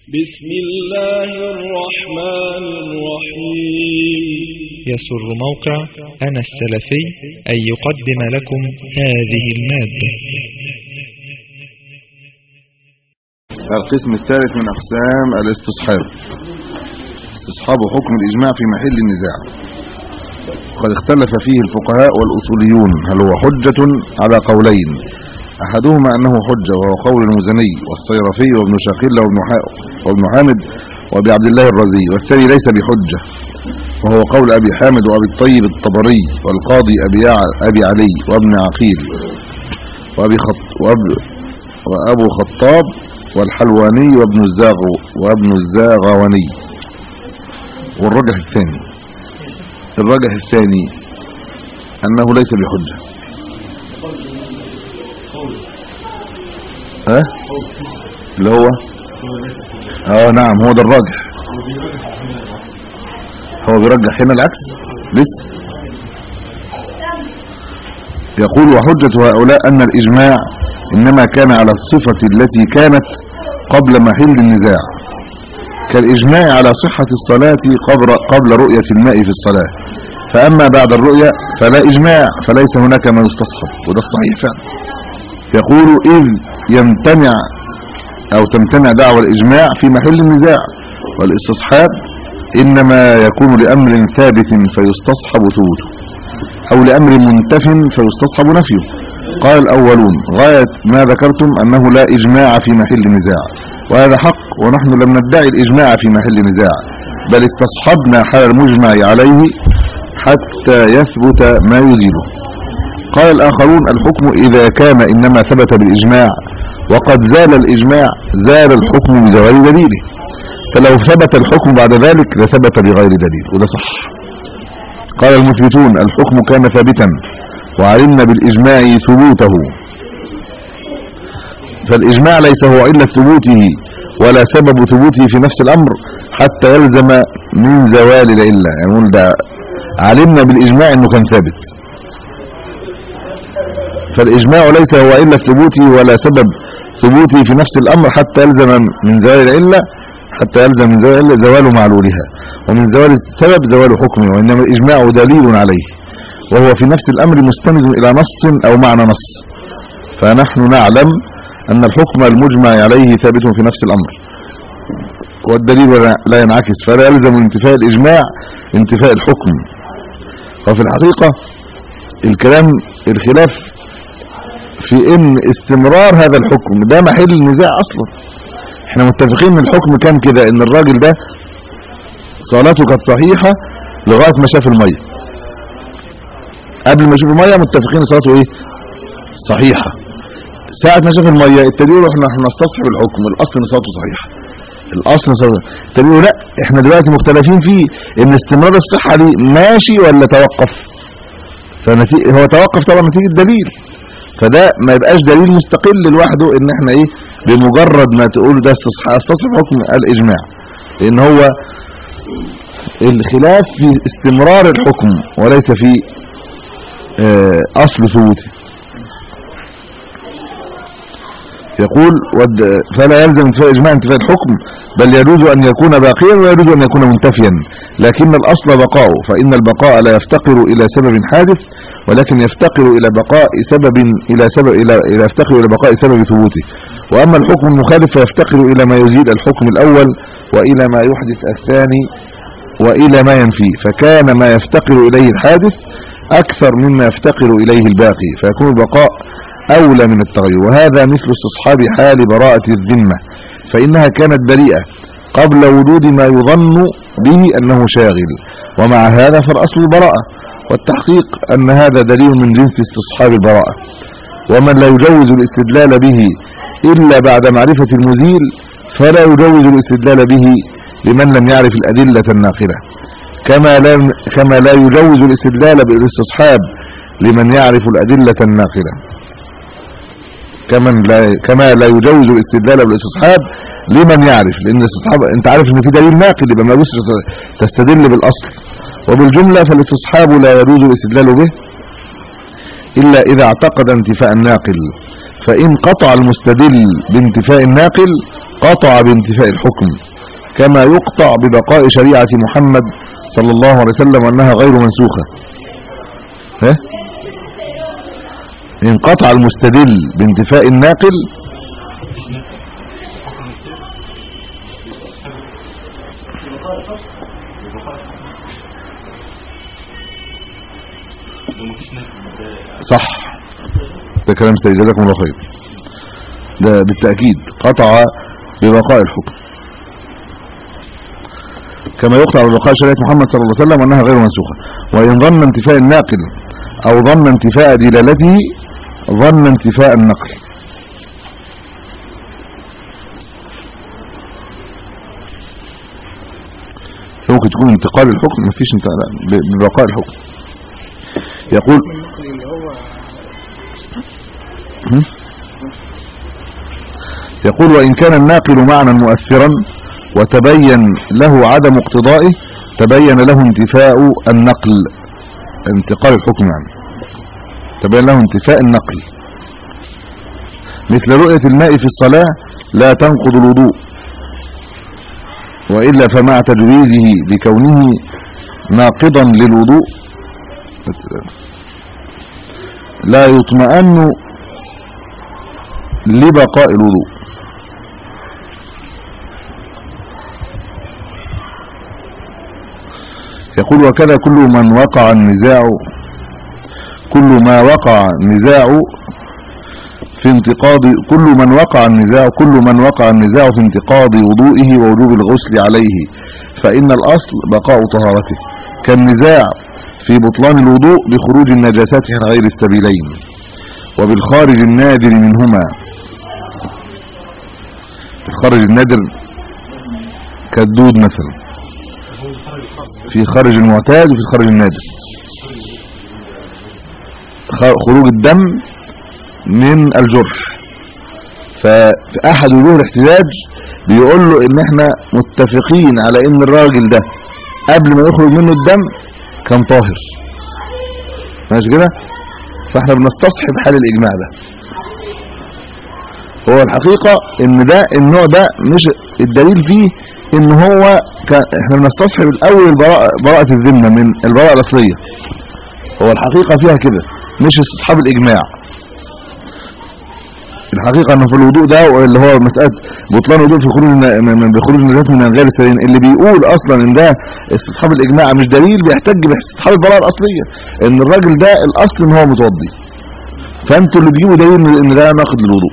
بسم الله الرحمن الرحيم يسر موقع أنا السلفي أن يقدم لكم هذه المادة القسم الثالث من أقسام الاستصحاب استصحاب حكم الإجماع في محل النزاع قد اختلف فيه الفقهاء والأصوليون هل هو حجة على قولين أحدهما أنه حجة وهو قول المزني والصيرفي وابن شاقيل وابن, وابن حامد وابي عبد الله الرزي والثاني ليس بحجة وهو قول أبي حامد وأبي الطيب الطبري والقاضي أبي, أبي علي وابن عقيل وأبي خط وأب وأبو خطاب والحلواني وابن الزاغ وابن الزاغوني والرجح الثاني الرجح الثاني أنه ليس بحجة ها اللي هو اه نعم هو ده الراجح هو بيرجح هنا العكس لسه يقول وحجة هؤلاء أن الإجماع إنما كان على الصفة التي كانت قبل محل النزاع كالإجماع على صحة الصلاة قبل, قبل رؤية الماء في الصلاة فأما بعد الرؤية فلا إجماع فليس هناك ما يستصحب وده الصحيح فعلا يقول إذ يمتنع أو تمتنع دعوى الإجماع في محل النزاع والاستصحاب إنما يكون لأمر ثابت فيستصحب ثبوته أو لأمر منتف فيستصحب نفيه قال الأولون غاية ما ذكرتم أنه لا إجماع في محل نزاع وهذا حق ونحن لم ندعي الإجماع في محل نزاع بل استصحبنا حال المجمع عليه حتى يثبت ما يزيله قال الآخرون الحكم إذا كان إنما ثبت بالإجماع وقد زال الإجماع زال الحكم بزوال دليله فلو ثبت الحكم بعد ذلك لثبت بغير دليل وده صح قال المثبتون الحكم كان ثابتا وعلمنا بالإجماع ثبوته فالإجماع ليس هو إلا ثبوته ولا سبب ثبوته في نفس الأمر حتى يلزم من زوال العلة يعني ده علمنا بالإجماع أنه كان ثابت فالإجماع ليس هو إلا ثبوته ولا سبب ثبوته في نفس الأمر حتى يلزم من زوال العلة حتى يلزم من زوال العلة زوال معلولها ومن زوال السبب زوال حكمه وإنما الإجماع دليل عليه وهو في نفس الأمر مستند إلى نص أو معنى نص فنحن نعلم أن الحكم المجمع عليه ثابت في نفس الأمر والدليل لا ينعكس فلا يلزم انتفاء الإجماع انتفاء الحكم وفي الحقيقة الكلام الخلاف في ان استمرار هذا الحكم ده محل النزاع اصلا احنا متفقين ان الحكم كان كده ان الراجل ده صلاته كانت صحيحة لغاية ما شاف المية قبل ما يشوف المية متفقين صلاته ايه صحيحة ساعة ما شاف المية التدير احنا نستصحب الحكم الاصل ان صلاته صحيحة الاصل صلاته التدير لا احنا دلوقتي مختلفين فيه ان استمرار الصحة دي ماشي ولا توقف فنتيجة هو توقف طبعا نتيجة دليل فده ما يبقاش دليل مستقل لوحده ان احنا ايه بمجرد ما تقول ده استصحب حكم الاجماع لان هو الخلاف في استمرار الحكم وليس في اصل ثبوته يقول فلا يلزم انتفاء اجماع انتفاء الحكم بل يجوز ان يكون باقيا ويجوز ان يكون منتفيا لكن الاصل بقاؤه فان البقاء لا يفتقر الى سبب حادث ولكن يفتقر الى بقاء سبب الى سبب الى الى يفتقر الى بقاء سبب ثبوته واما الحكم المخالف فيفتقر الى ما يزيد الحكم الاول والى ما يحدث الثاني والى ما ينفيه فكان ما يفتقر اليه الحادث اكثر مما يفتقر اليه الباقي فيكون البقاء اولى من التغير وهذا مثل استصحاب حال براءة الذمة فانها كانت بريئة قبل وجود ما يظن به انه شاغل ومع هذا فالاصل البراءة والتحقيق أن هذا دليل من جنس استصحاب البراءة ومن لا يجوز الاستدلال به إلا بعد معرفة المزيل فلا يجوز الاستدلال به لمن لم يعرف الأدلة الناقلة كما لا, كما لا يجوز الاستدلال بالاستصحاب لمن يعرف الأدلة الناقلة كما لا, كما لا يجوز الاستدلال بالاستصحاب لمن يعرف لأن الاستصحاب انت عارف ان في دليل ناقل يبقى ما تستدل بالأصل وبالجملة فالاستصحاب لا يجوز الاستدلال به إلا إذا اعتقد انتفاء الناقل فإن قطع المستدل بانتفاء الناقل قطع بانتفاء الحكم كما يقطع ببقاء شريعة محمد صلى الله عليه وسلم وأنها غير منسوخة ها انقطع المستدل بانتفاء الناقل صح ده كلام سيد جزاكم الله خير ده بالتأكيد قطع ببقاء الحكم كما يقطع ببقاء شريعة محمد صلى الله عليه وسلم أنها غير منسوخة وإن ظن انتفاء الناقل أو ظن انتفاء دلالته ظن انتفاء النقل ممكن تكون انتقال الحكم مفيش انتقال ببقاء الحكم يقول هم؟ يقول وإن كان الناقل معنى مؤثرا وتبين له عدم اقتضائه تبين له انتفاء النقل انتقال الحكم يعني تبين له انتفاء النقل مثل رؤية الماء في الصلاة لا تنقض الوضوء وإلا فمع تجويزه بكونه ناقضا للوضوء لا يطمئن لبقاء الوضوء يقول وكذا كل من وقع النزاع كل ما وقع نزاع في انتقاض كل من وقع النزاع كل من وقع النزاع في انتقاض وضوئه ووجوب الغسل عليه فإن الأصل بقاء طهارته كالنزاع في بطلان الوضوء بخروج النجاسات عن غير السبيلين وبالخارج النادر منهما الخارج النادر كالدود مثلا في خارج المعتاد وفي خارج النادر خروج الدم من الجرح ففي احد وجوه الاحتجاج بيقول له ان احنا متفقين على ان الراجل ده قبل ما يخرج منه الدم كان طاهر ماشي كده فاحنا بنستصحب حال الاجماع ده هو الحقيقة ان ده النوع ده مش الدليل فيه ان هو كان احنا بنستصحب الاول البراءة براءة الذمة من البراءة الاصلية هو الحقيقة فيها كده مش استصحاب الاجماع الحقيقة انه في الوضوء ده اللي هو مسألة بطلان الوضوء في خروج من بخروج النجاسات من غير السبيلين اللي بيقول اصلا ان ده استصحاب الاجماع مش دليل بيحتج باستصحاب البراءة الاصلية ان الراجل ده الاصل ان هو متوضي فانتوا اللي بيجيبوا دليل ان ده ناقض للوضوء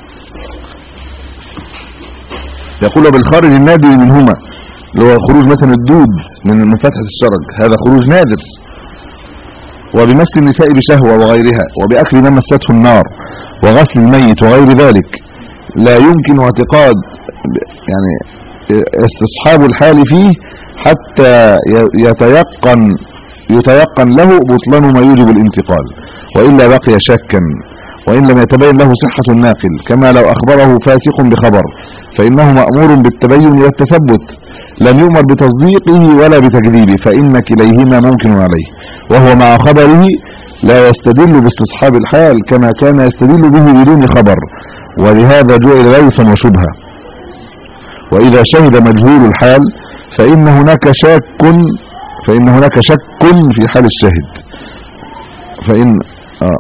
يقول بالخارج النادر منهما اللي هو خروج مثلا الدود من فتحة الشرج هذا خروج نادر وبمس النساء بشهوة وغيرها وبأكل ما مسته النار وغسل الميت وغير ذلك لا يمكن اعتقاد يعني استصحاب الحال فيه حتى يتيقن يتيقن له بطلان ما يوجب الانتقال وإلا بقي شكا وإن لم يتبين له صحة الناقل كما لو أخبره فاسق بخبر فإنه مأمور بالتبين والتثبت لم يؤمر بتصديقه ولا بتكذيبه فإن كليهما ممكن عليه وهو مع خبره لا يستدل باستصحاب الحال كما كان يستدل به بدون خبر ولهذا جعل ليسا وشبهة وإذا شهد مجهول الحال فإن هناك شك فإن هناك شك في حال الشاهد فإن آه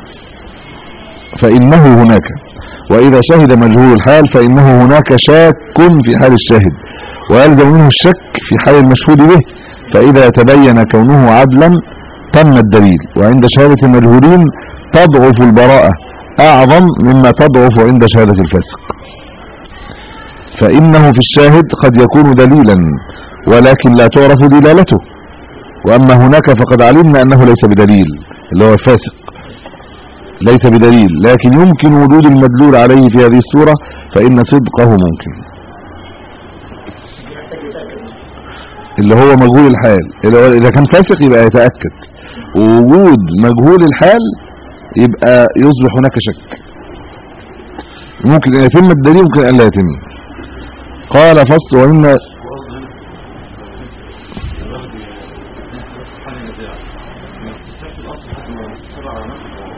فإنه هناك وإذا شهد مجهول الحال فإنه هناك شاك في حال الشاهد ويلزم منه الشك في حال المشهود به فإذا تبين كونه عدلا تم الدليل وعند شهادة المجهولين تضعف البراءة أعظم مما تضعف عند شهادة الفاسق فإنه في الشاهد قد يكون دليلا ولكن لا تعرف دلالته وأما هناك فقد علمنا أنه ليس بدليل اللي هو الفاسق ليس بدليل لكن يمكن وجود المدلول عليه في هذه الصورة فإن صدقه ممكن اللي هو مجهول الحال اللي هو إذا كان فاسق يبقى يتأكد ووجود مجهول الحال يبقى يصبح هناك شك ممكن أن يتم الدليل ممكن أن لا يتم قال فصل وإن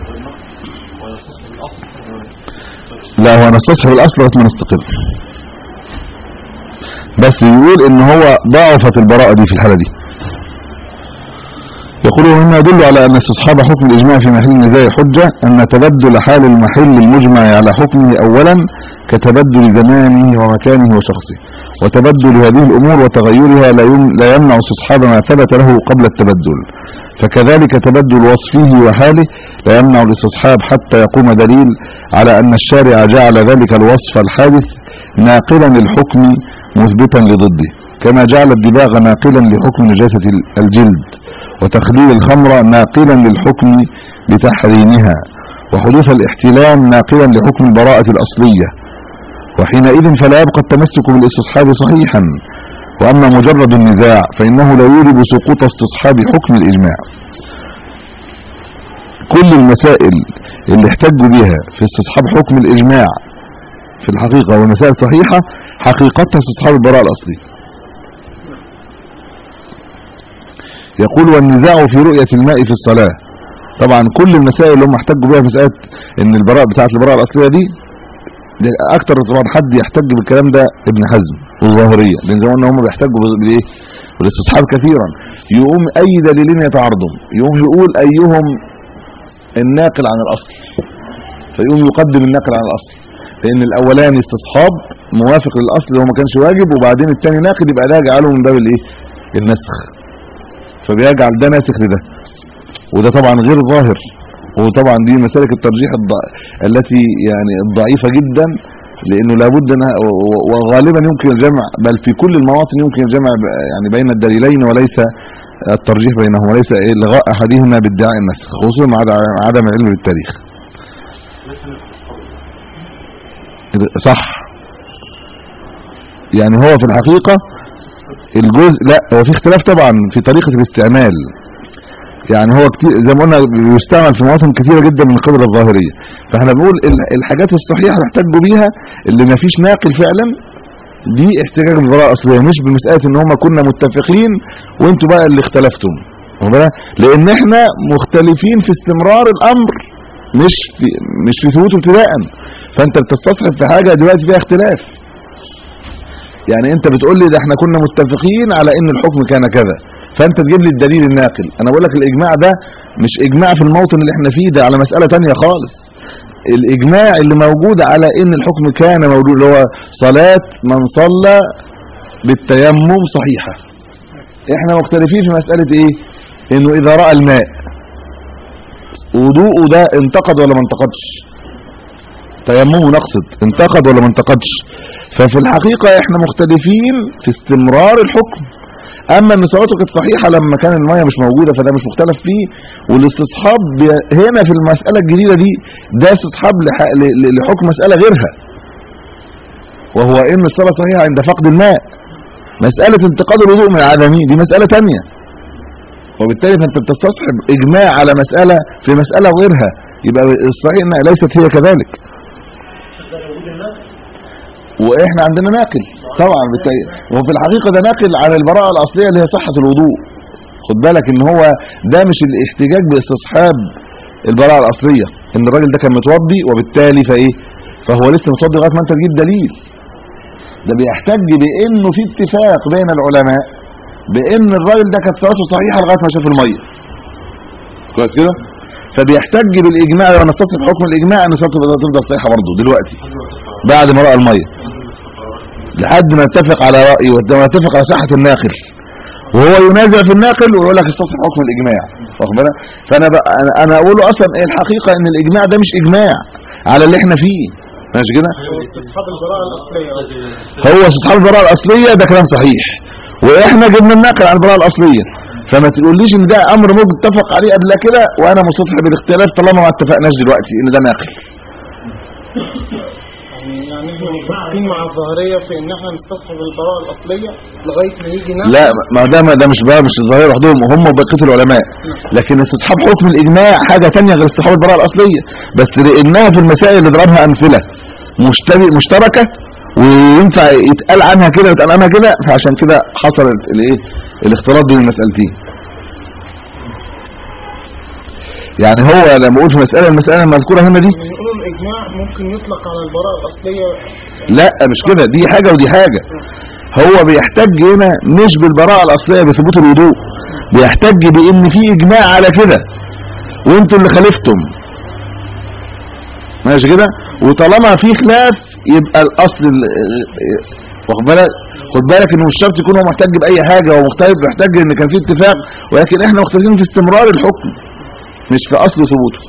لا هو نستصحب الأصل لغايه ما نستقر بس يقول ان هو ضعفت البراءة دي في الحالة دي يقول مما يدل على ان استصحاب حكم الاجماع في محل النزاع حجة ان تبدل حال المحل المجمع على حكمه اولا كتبدل زمانه ومكانه وشخصه وتبدل هذه الامور وتغيرها لا يم- لا يمنع استصحاب ما ثبت له قبل التبدل فكذلك تبدل وصفه وحاله لا يمنع الاستصحاب حتى يقوم دليل على ان الشارع جعل ذلك الوصف الحادث ناقلا للحكم مثبتا لضده كما جعل الدباغ ناقلا لحكم نجاسة الجلد وتخليل الخمر ناقلا للحكم بتحريمها وحدوث الاحتلام ناقلا لحكم البراءة الأصلية وحينئذ فلا يبقى التمسك بالاستصحاب صحيحا وأما مجرد النزاع فإنه لا يوجب سقوط استصحاب حكم الإجماع كل المسائل اللي احتجوا بها في استصحاب حكم الإجماع في الحقيقة والمسائل صحيحة حقيقتها استصحاب البراءة الأصلية يقول والنزاع في رؤية الماء في الصلاة طبعا كل المسائل اللي هم احتجوا بها في مسألة ان البراءة بتاعت البراءة الأصلية دي ده اكتر طبعا حد يحتج بالكلام ده ابن حزم والظاهرية لان زي ما قلنا هم بيحتجوا بالايه بالاستصحاب كثيرا يقوم اي دليلين يتعارضوا يقوم يقول ايهم الناقل عن الاصل فيقوم يقدم الناقل عن الاصل لان الاولاني استصحاب موافق للاصل اللي هو ما كانش واجب وبعدين الثاني ناقل يبقى ده يجعله من باب الايه النسخ فبيجعل ده ناسخ لده وده طبعا غير ظاهر وطبعا دي مسالك الترجيح الض... التي يعني الضعيفة جدا لانه لابد انها و- وغالبا يمكن الجمع بل في كل المواطن يمكن الجمع ب- يعني بين الدليلين وليس الترجيح بينهما وليس الغاء احدهما بادعاء النسخ خصوصا مع عد- عدم العلم بالتاريخ صح يعني هو في الحقيقة الجزء لا هو في اختلاف طبعا في طريقة الاستعمال يعني هو كتير زي ما قلنا بيستعمل في مواطن كثيرة جدا من القدرة الظاهرية فاحنا بنقول ال- الحاجات الصحيحة اللي احتجوا بيها اللي ما فيش ناقل فعلا دي احتجاج بالبراءة الأصلية مش بمسألة ان هم كنا متفقين وانتوا بقى اللي اختلفتم واخد بالك؟ لان احنا مختلفين في استمرار الامر مش في مش في ثبوته ابتداء فانت بتستصحب في حاجة دلوقتي فيها اختلاف يعني انت بتقول لي ده احنا كنا متفقين على ان الحكم كان كذا فانت تجيب لي الدليل الناقل انا بقول لك الاجماع ده مش اجماع في الموطن اللي احنا فيه ده على مسألة تانية خالص الاجماع اللي موجود على ان الحكم كان موجود اللي هو صلاة من صلى بالتيمم صحيحة احنا مختلفين في مسألة ايه انه اذا رأى الماء وضوءه ده انتقد ولا ما انتقدش تيممه نقصد انتقد ولا ما انتقدش ففي الحقيقة احنا مختلفين في استمرار الحكم اما ان صلاته كانت صحيحة لما كان المية مش موجودة فده مش مختلف فيه والاستصحاب بي- هنا في المسألة الجديدة دي ده استصحاب لح- ل- ل- لحكم مسألة غيرها وهو ان الصلاة صحيحة عند فقد الماء مسألة انتقاد الوضوء من عدمه دي مسألة تانية وبالتالي فانت بتستصحب اجماع على مسألة في مسألة غيرها يبقى الصحيح انها ليست هي كذلك واحنا عندنا ناقل طبعا بالتالي وفي الحقيقة ده ناقل عن البراءة الاصلية اللي هي صحة الوضوء خد بالك ان هو ده مش الاحتجاج باستصحاب البراءة الاصلية ان الراجل ده كان متوضي وبالتالي فايه فهو لسه متوضي لغايه ما انت تجيب دليل ده بيحتج بانه في اتفاق بين العلماء بان الراجل ده كانت صلاته صحيحه لغايه ما شاف الميه كويس كده فبيحتج بالاجماع لو نستصحب حكم الاجماع ان صلاته تفضل صحيحه برضه دلوقتي بعد ما راى الميه لحد ما اتفق على راي وما اتفق على صحه الناقل وهو ينازع في الناقل ويقول لك استصحب حكم الاجماع واخد بالك فانا بقى انا, أنا اقوله اصلا ايه الحقيقه ان الاجماع ده مش اجماع على اللي احنا فيه ماشي كده استصحاب البراءة الأصلية هو استصحاب البراءه الاصليه ده كلام صحيح واحنا جبنا الناقل عن البراءه الاصليه فما تقوليش ان ده امر متفق عليه قبل كده وانا مستصحب الاختلاف طالما ما اتفقناش دلوقتي ان ده ناقل يعني يعني احنا متفقين مع الظاهرية في ان احنا نستصحب البراءة الأصلية لغاية ما يجي ناس لا ما ده ما ده مش بقى مش الظاهر وحدهم هم وبقيه العلماء لكن استصحاب حكم الاجماع حاجه ثانيه غير استصحاب البراءه الاصليه بس لانها في المسائل اللي ضربها امثله مشتبه مشتركه وينفع يتقال عنها كده ويتقال عنها كده فعشان كده حصل الايه الاختلاط بين المسالتين يعني هو لما اقول في مساله المساله المذكوره هنا دي يعني يقولوا الإجماع ممكن يطلق على البراءة الأصلية لا مش كده دي حاجة ودي حاجة هو بيحتج هنا مش بالبراءة الأصلية بثبوت الوضوء بيحتج بإن في إجماع على كده وانتوا اللي خالفتم ماشي كده وطالما في خلاف يبقى الأصل ال- واخد بالك خد بالك انه مش شرط يكون هو محتاج باي حاجه هو مختلف محتاج ان كان في اتفاق ولكن احنا مختلفين في استمرار الحكم مش في اصل ثبوته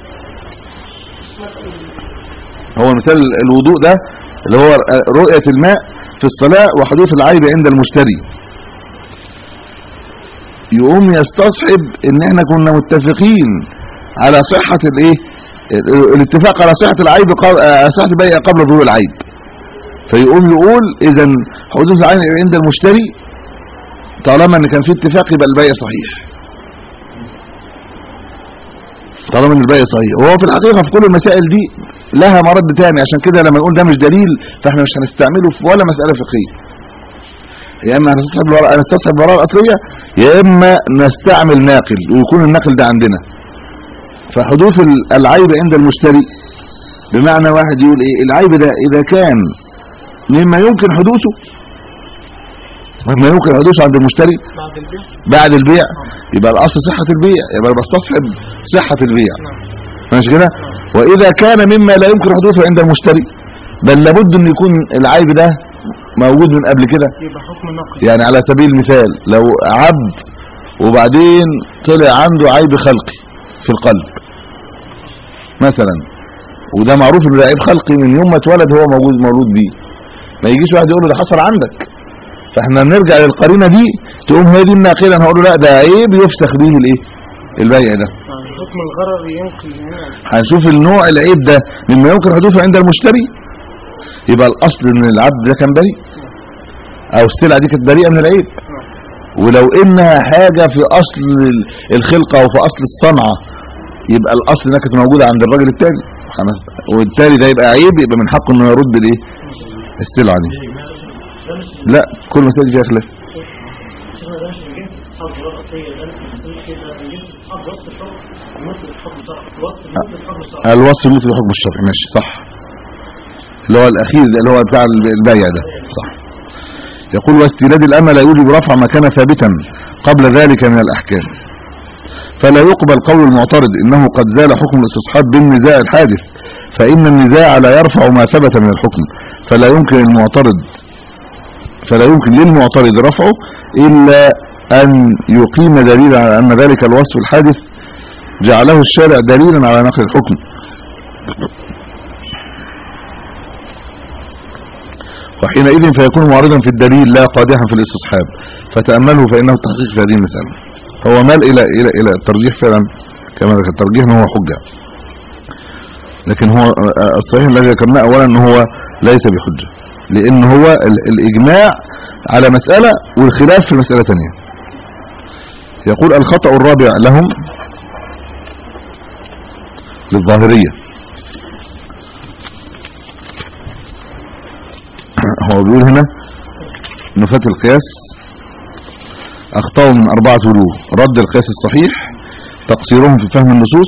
هو مثال الوضوء ده اللي هو رؤية الماء في الصلاة وحدوث العيب عند المشتري يقوم يستصحب ان احنا كنا متفقين على صحة الايه ال- الاتفاق على صحة العيب قبل آه، صحة البيع قبل ظهور العيب فيقوم يقول اذا حدوث العيب عند المشتري طالما ان كان في اتفاق يبقى البيع صحيح طالما ان البيع صحيح وهو في الحقيقة في كل المسائل دي لها مرد تاني عشان كده لما نقول ده مش دليل فاحنا مش هنستعمله في ولا مسألة فقهية يا اما هنستصحب البراءة نستصحب البراءة الأصلية يا اما نستعمل ناقل ويكون الناقل ده عندنا فحدوث ال- العيب عند المشتري بمعنى واحد يقول ايه العيب ده اذا كان مما يمكن حدوثه مما يمكن حدوثه عند المشتري بعد البيع بعد البيع يبقى الاصل صحة البيع يبقى بستصحب صحة البيع ماشي كده واذا كان مما لا يمكن حدوثه عند المشتري بل لابد ان يكون العيب ده موجود من قبل كده يبقى حكم نقل يعني على سبيل المثال لو عبد وبعدين طلع عنده عيب خلقي في القلب مثلا وده معروف انه ده عيب خلقي من يوم ما اتولد هو موجود مولود بيه ما يجيش واحد يقول له ده حصل عندك فاحنا نرجع للقرينه دي تقوم هي دي الناقله نقول له لا ده عيب يفسخ به الايه البيع ده يعني حكم الغرر يمكن هنا هنشوف النوع العيب ده مما يمكن حدوثه عند المشتري يبقى الاصل ان العبد ده كان بريء او السلعه دي كانت بريئه من العيب ولو انها حاجه في اصل ال- الخلقه او في اصل الصنعه يبقى الاصل انها كانت موجوده عند الراجل التاني خلاص. وبالتالي ده يبقى عيب يبقى من حقه انه يرد الايه السلعه دي لا كل مسائل فيها خلاف الوصف مثل حكم الشرع ماشي صح اللي هو الاخير ده اللي هو بتاع البايع ده صح يقول واستيلاد الامة لا يوجب رفع ما كان ثابتا قبل ذلك من الاحكام فلا يقبل قول المعترض انه قد زال حكم الاستصحاب بالنزاع الحادث فان النزاع لا يرفع ما ثبت من الحكم فلا يمكن المعترض فلا يمكن للمعترض رفعه الا ان يقيم دليلا على ان ذلك الوصف الحادث جعله الشارع دليلا على نقل الحكم وحينئذ فيكون معرضا في الدليل لا قادحا في الاستصحاب فتأمله فإنه تحقيق في هذه المسألة هو مال إلى إلى إلى الترجيح فعلا كما ذكر الترجيح إن هو حجة لكن هو آه، الصحيح الذي ذكرناه أولا أنه هو ليس بحجة لأن هو ال- الإجماع على مسألة والخلاف في مسألة ثانية يقول الخطأ الرابع لهم للظاهرية هو بيقول هنا نفاة القياس اخطاوا من اربعة وجوه رد القياس الصحيح تقصيرهم في فهم النصوص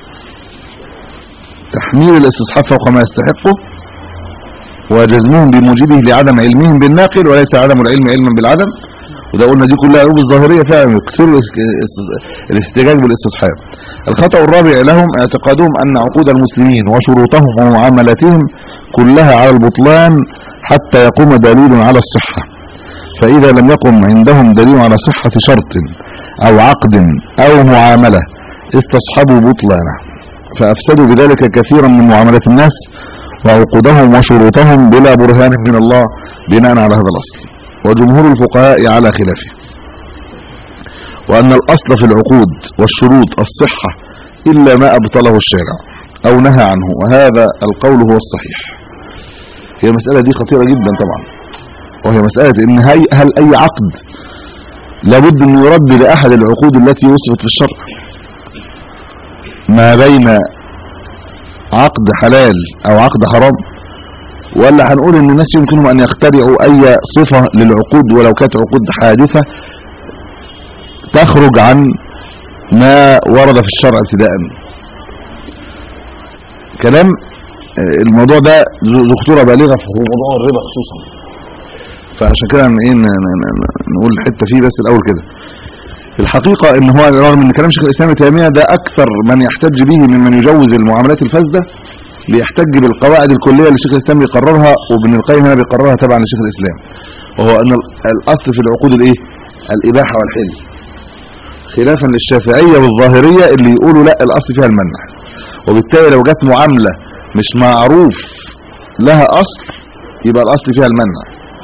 تحميل الاستصحاب فوق ما يستحقه وجزمهم بموجبه لعدم علمهم بالناقل وليس عدم العلم علما بالعدم وده قلنا دي كلها عيوب الظاهريه فعلا يكثروا الاس- الاستجاج بالاستصحاب الخطأ الرابع لهم اعتقادهم ان عقود المسلمين وشروطهم ومعاملاتهم كلها على البطلان حتى يقوم دليل على الصحة فإذا لم يقم عندهم دليل على صحة شرط أو عقد أو معاملة استصحبوا بطلانه فأفسدوا بذلك كثيرا من معاملات الناس وعقودهم وشروطهم بلا برهان من الله بناء على هذا الأصل وجمهور الفقهاء على خلافه وأن الأصل في العقود والشروط الصحة إلا ما أبطله الشارع أو نهى عنه وهذا القول هو الصحيح هي المسألة دي خطيرة جدا طبعا وهي مسألة ان هي هل اي عقد لابد ان يرد لأحد العقود التي وصفت في الشرع ما بين عقد حلال او عقد حرام ولا هنقول ان الناس يمكنهم ان يخترعوا اي صفة للعقود ولو كانت عقود حادثة تخرج عن ما ورد في الشرع ابتداء كلام الموضوع ده ذو ذو خطوره بالغه في موضوع الربا خصوصا فعشان كده ن- ايه ن- ن- ن- نقول حته فيه بس الاول كده الحقيقه ان هو رغم ان كلام شيخ الاسلام ابن تيميه ده اكثر من يحتج به ممن يجوز المعاملات الفاسده بيحتج بالقواعد الكليه اللي شيخ الاسلام بيقررها وابن القيم هنا بيقررها تبعا لشيخ الاسلام وهو ان ال- الاصل في العقود الايه الاباحه والحل خلافا للشافعيه والظاهريه اللي يقولوا لا الاصل فيها المنع وبالتالي لو جت معامله مش معروف لها اصل يبقى الاصل فيها المنع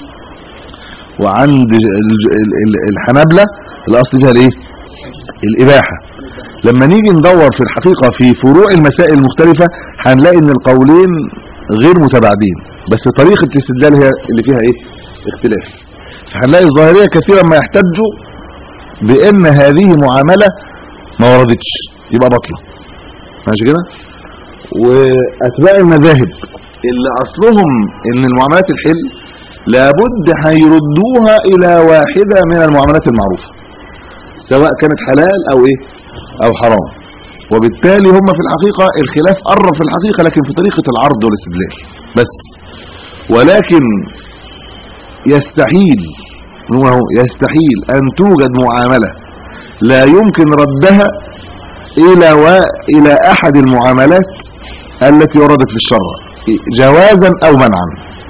وعند ال- ال- ال- الحنابلة الاصل فيها الايه الاباحة لما نيجي ندور في الحقيقة في فروع المسائل المختلفة هنلاقي ان القولين غير متباعدين بس طريقة الاستدلال هي اللي فيها ايه اختلاف فهنلاقي الظاهرية كثيرا ما يحتجوا بان هذه معاملة ما وردتش يبقى بطلة ماشي كده واتباع المذاهب اللي اصلهم ان المعاملات الحل لابد هيردوها الى واحدة من المعاملات المعروفة سواء كانت حلال او ايه او حرام وبالتالي هم في الحقيقة الخلاف قرب في الحقيقة لكن في طريقة العرض والاستدلال بس ولكن يستحيل هو هو يستحيل ان توجد معاملة لا يمكن ردها الى و... الى احد المعاملات التي وردت في الشرع جوازا او منعا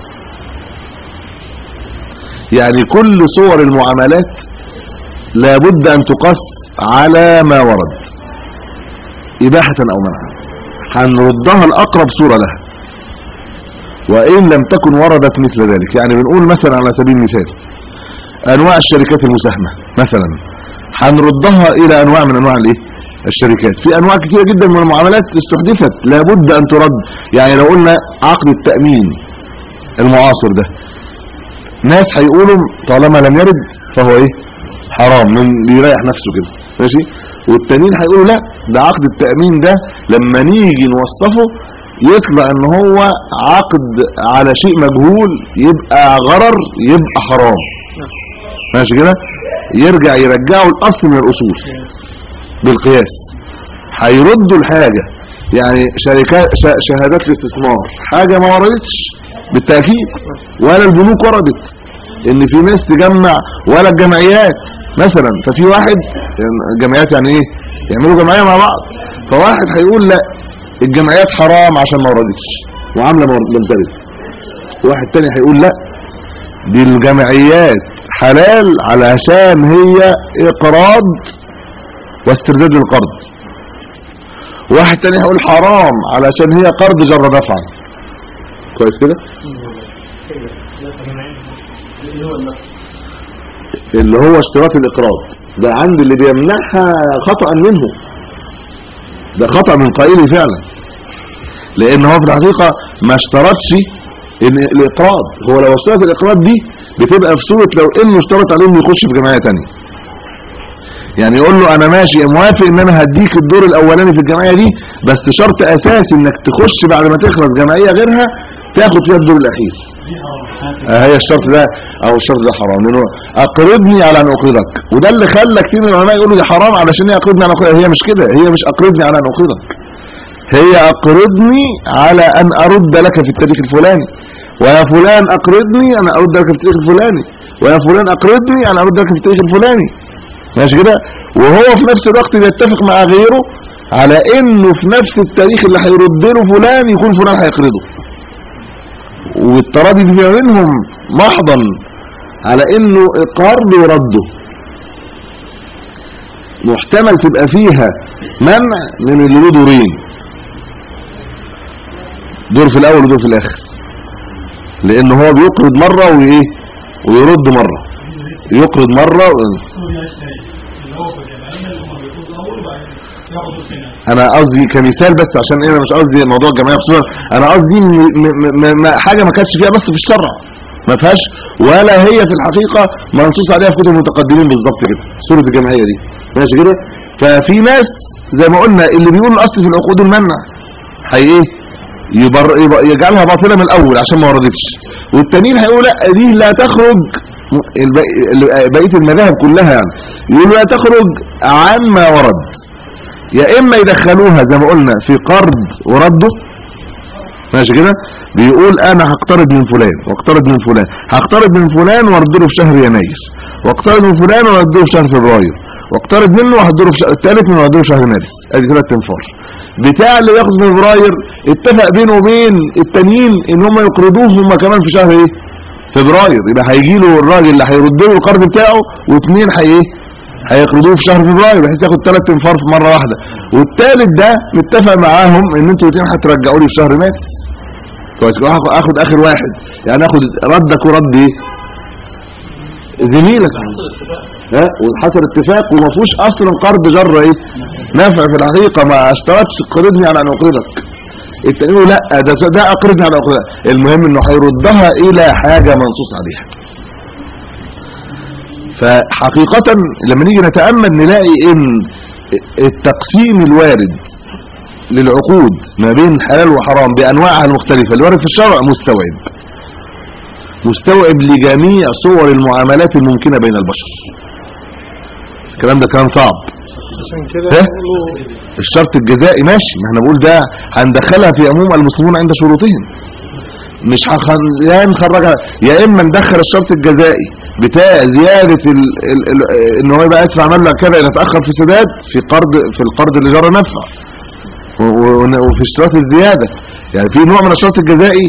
يعني كل صور المعاملات لابد ان تقاس على ما ورد اباحة او منعا هنردها الاقرب صورة لها وان لم تكن وردت مثل ذلك يعني بنقول مثلا على سبيل المثال انواع الشركات المساهمة مثلا هنردها الى انواع من انواع الايه الشركات في انواع كثيرة جدا من المعاملات استحدثت لابد ان ترد يعني لو قلنا عقد التأمين المعاصر ده ناس هيقولوا طالما لم يرد فهو ايه حرام من بيريح نفسه كده ماشي والتانيين هيقولوا لا ده عقد التأمين ده لما نيجي نوصفه يطلع ان هو عقد على شيء مجهول يبقى غرر يبقى حرام ماشي كده يرجع يرجعوا الاصل من الاصول بالقياس هيردوا الحاجة يعني شركات ش- شهادات الاستثمار حاجة ما وردتش بالتأكيد ولا البنوك وردت ان في ناس تجمع ولا الجمعيات مثلا ففي واحد الجمعيات يعني ايه يعملوا جمعية مع بعض فواحد هيقول لا الجمعيات حرام عشان ما وردتش وعاملة ما ورد- لم ترد واحد تاني هيقول لا دي الجمعيات حلال علشان هي اقراض واسترداد القرض واحد تاني هيقول حرام علشان هي قرض جر دفعا كويس كده اللي هو اشتراط الاقراض ده عند اللي بيمنعها خطأ منه ده خطأ من قائله فعلا لان هو في الحقيقة ما اشترطش ان الاقراض هو لو اشترط الاقراض دي بتبقى في صورة لو انه اشترط عليهم يخش في جمعية تانية يعني يقول له انا ماشي موافق ان انا هديك الدور الاولاني في الجمعية دي بس شرط اساسي انك تخش بعد ما تخلص جمعية غيرها تاخد فيها الدور الاخير آه هي الشرط ده او الشرط ده حرام لانه اقرضني على ان اقرضك وده اللي خلى كتير من العلماء يقولوا ده حرام علشان هي اقرضني على اقرضك هي مش كده هي مش اقرضني على ان اقرضك هي اقرضني على ان ارد لك في التاريخ الفلاني ويا فلان اقرضني انا ارد لك في التاريخ الفلاني ويا فلان اقرضني انا ارد لك في التاريخ الفلاني ماشي كده وهو في نفس الوقت بيتفق مع غيره على انه في نفس التاريخ اللي هيرد له فلان يكون فلان هيقرضه والتراضي دي بينهم محضا على انه قرض ورده محتمل تبقى فيها منع من اللي له دورين دور في الاول ودور في الاخر لان هو بيقرض مرة وايه ويرد مرة يقرض مرة و... انا قصدي كمثال بس عشان ايه انا مش قصدي موضوع الجمعيه خصوصا انا قصدي م- م- م- م- حاجه ما كانتش فيها بس في الشرع ما فيهاش ولا هي في الحقيقه منصوص عليها في كتب المتقدمين بالظبط كده سوره الجمعيه دي ماشي كده ففي ناس زي ما قلنا اللي بيقول الاصل في العقود المنع هي ايه يبر يبقى يجعلها باطله من الاول عشان ما وردتش والتانيين هيقولوا لا دي لا تخرج الباقي- بقيه المذاهب كلها يعني يقولوا لا تخرج عما ورد يا اما يدخلوها زي ما قلنا في قرض ورده ماشي كده بيقول انا هقترض من فلان واقترض من فلان هقترض من فلان وارد له في شهر يناير واقترض من فلان وارد له في شهر فبراير واقترض منه وهرد له في شهر الثالث من وارد له في شهر مارس ادي ثلاث انفار بتاع اللي ياخد في فبراير اتفق بينه وبين التانيين ان هم يقرضوه هم كمان في شهر ايه فبراير يبقى هيجي له الراجل اللي هيرد له القرض بتاعه واثنين هي ايه هيقرضوه في شهر فبراير بحيث ياخد ثلاث انفار في مره واحده والثالث ده متفق معاهم ان انتوا الاثنين هترجعوا لي في شهر مارس كويس كده هاخد اخد اخر واحد يعني اخد ردك ورد ايه زميلك ها وحصل اتفاق وما فيهوش اصلا قرض جر ايه نافع في الحقيقه ما اشترطش قرضني على ان اقرضك التاني يقول لا ده ده اقرضني على اقرضك المهم انه هيردها الى حاجه منصوص عليها فحقيقة لما نيجي نتأمل نلاقي ان التقسيم الوارد للعقود ما بين حلال وحرام بانواعها المختلفة الوارد في الشرع مستوعب مستوعب لجميع صور المعاملات الممكنة بين البشر الكلام ده كلام صعب عشان كده ها؟ بيقولوا الشرط الجزائي ماشي ما احنا بقول ده هندخلها في عموم المسلمون عند شروطهم مش هخن... يا نخرجها يا اما ندخل الشرط الجزائي بتاع زيادة ال... ال... ال... ان هو يبقى يدفع مبلغ كذا يتأخر في سداد في قرض في القرض اللي جرى نفع و... و... وفي اشتراط الزيادة يعني في نوع من الشرط الجزائي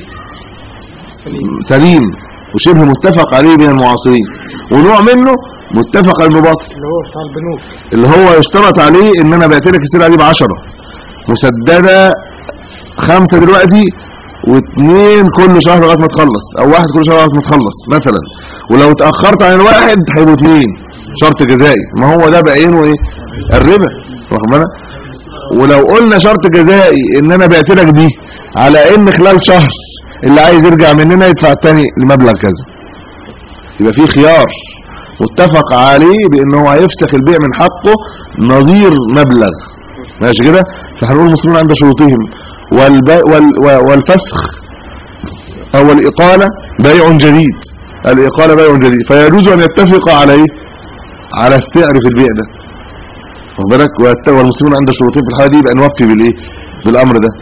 سليم وشبه متفق عليه بين المعاصرين ونوع منه متفق على المباطل اللي هو بتاع البنوك اللي هو يشترط عليه ان انا بعت لك السلعه دي ب 10 مسدده خمسه دلوقتي واثنين كل شهر لغايه ما تخلص او واحد كل شهر لغايه ما تخلص مثلا ولو اتاخرت عن الواحد هيبقوا اثنين شرط جزائي ما هو ده بعينه ايه الربا واخد بالك ولو قلنا شرط جزائي ان انا بعت لك دي على ان خلال شهر اللي عايز يرجع مننا يدفع الثاني المبلغ كذا يبقى في خيار متفق عليه بان هو هيفسخ البيع من حقه نظير مبلغ ماشي كده فهنقول المسلمون عند شروطهم والبي وال و- والفسخ او الاقاله بيع جديد الاقاله بيع جديد فيجوز ان يتفق على ايه على السعر في البيع ده واخد بالك ويت- والمسلمون عند شروطهم في الحاله دي يبقى نوفي بالايه بالامر ده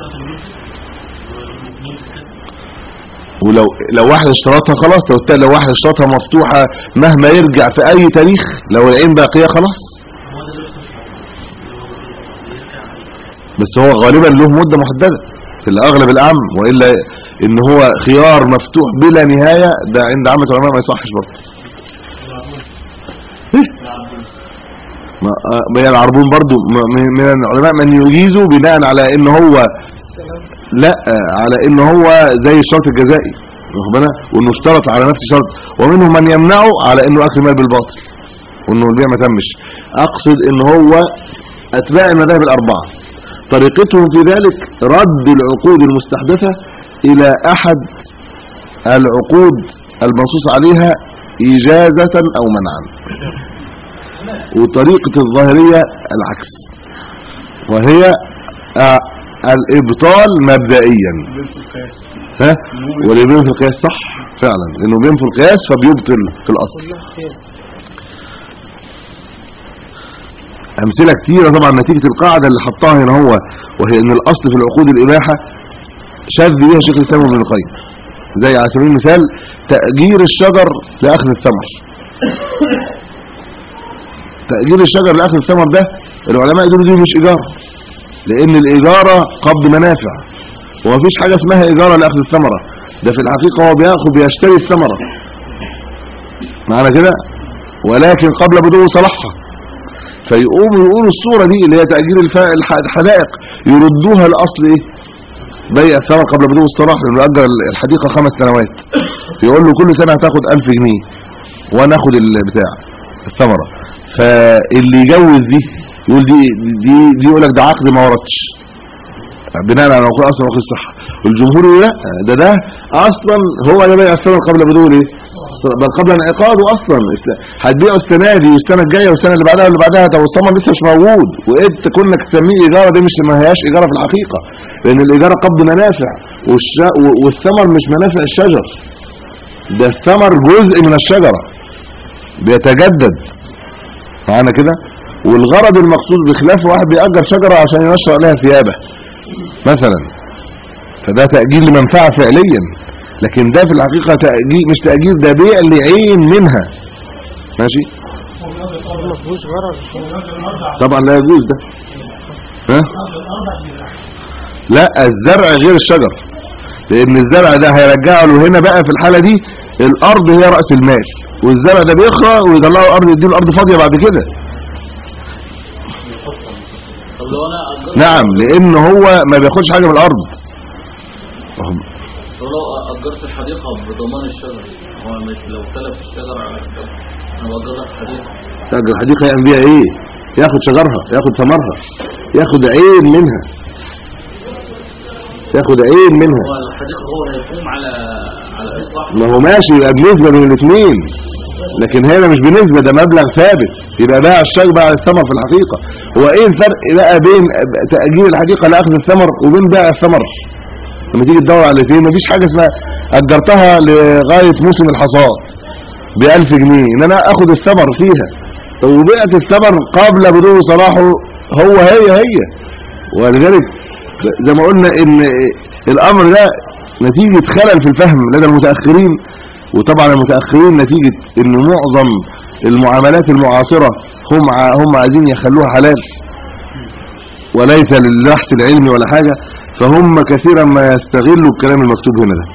ولو لو واحد اشترطها خلاص لو التاني- لو واحد اشترطها مفتوحة مهما يرجع في اي تاريخ لو العين باقية خلاص بس هو غالبا له مدة محددة في الاغلب الاعم والا ان هو خيار مفتوح بلا نهاية ده عند عامة العلماء ما يصحش برضه إيه؟ ما آه، ما هي العربون برضه م- من من العلماء من يجيزه بناء على ان هو لا على ان هو زي الشرط الجزائي واخد بالك وانه اشترط على نفس الشرط ومنهم من يمنعه على انه اكل مال بالباطل وانه البيع ما تمش اقصد ان هو اتباع المذاهب الاربعه طريقتهم في ذلك رد العقود المستحدثه الى احد العقود المنصوص عليها اجازه او منعا وطريقه الظاهريه العكس وهي آه، الابطال مبدئيا ها واللي بينفي القياس صح فعلا لانه بينفي القياس فبيبطل في الاصل كلها خير امثله كتيره طبعا نتيجه القاعده اللي حطها هنا هو وهي ان الاصل في العقود الاباحه شاذ بيها شيخ الاسلام ابن القيم زي على سبيل المثال تاجير الشجر لاخذ الثمر تاجير الشجر لاخذ الثمر ده العلماء يقولوا دي مش ايجار لان الاجاره قبض منافع ومفيش حاجه اسمها اجاره لاخذ الثمره ده في الحقيقه هو بياخد بيشتري الثمره معنا كده ولكن قبل بدو صلاحها فيقوموا يقولوا الصورة دي اللي هي تأجير الف- الح- الحدائق يردوها الأصل إيه بيع الثمر قبل بدو الصلاح لأنه أجر الحديقة خمس سنوات يقول له كل سنة هتاخد ألف جنيه وأنا أخد البتاع الثمرة فاللي يجوز دي يقول دي دي دي يقول لك ده عقد ما وردش بناء على نقول اصلا وقت الصحه والجمهور يقول لا ده ده اصلا هو ده بيع الثمر قبل بدون ايه بل قبل انعقاده اصلا هتبيعه السنه دي والسنه الجايه والسنه اللي بعدها واللي بعدها طب الثمر لسه مش موجود وانت كونك تسميه ايجاره دي مش ما هياش ايجاره في الحقيقه لان الايجاره قبض منافع والش... والثمر مش منافع الشجر ده الثمر جزء من الشجره بيتجدد معانا كده والغرض المقصود بخلاف واحد بيأجر شجرة عشان ينشر عليها ثيابه مثلا فده تأجير لمنفعة فعليا لكن ده في الحقيقة تأجير مش تأجير ده بيع لعين منها ماشي ما فيهوش غرض طبعا لا يجوز ده ها لا الزرع غير الشجر لان الزرع ده هيرجع له هنا بقى في الحالة دي الارض هي رأس المال والزرع ده بيخرى ويطلعوا الارض يديله الارض فاضية بعد كده طب لو انا اجرت نعم لان هو ما بياخدش حاجة من الارض وهم- طب لو اجرت الحديقه بضمان الشجر هو مش لو تلف الشجر على كتاب انا باجر لك حديقه تأجر الحديقة يعمل بيها ايه ياخد شجرها ياخد ثمرها ياخد عين منها ياخد عين منها هو الحديقه هو اللي هيقوم على على اصلاح ما هو ماشي يبقى بنسبة بين الاثنين لكن هنا مش بنسبة ده مبلغ ثابت يبقى باع الشجر باع الثمر في الحقيقة هو ايه الفرق بقى بين تأجير الحقيقة لأخذ الثمر وبين بيع الثمر لما تيجي تدور على الاثنين مفيش حاجة اسمها أجرتها لغاية موسم الحصاد بألف جنيه ان انا اخد الثمر فيها طب وبيعت الثمر قبل بدون صلاحه هو هي هي ولذلك زي ما قلنا ان الامر ده نتيجة خلل في الفهم لدى المتأخرين وطبعا المتأخرين نتيجة ان معظم المعاملات المعاصرة هم ع- هم عايزين يخلوها حلال وليس للبحث العلمي ولا حاجة فهم كثيرا ما يستغلوا الكلام المكتوب هنا ده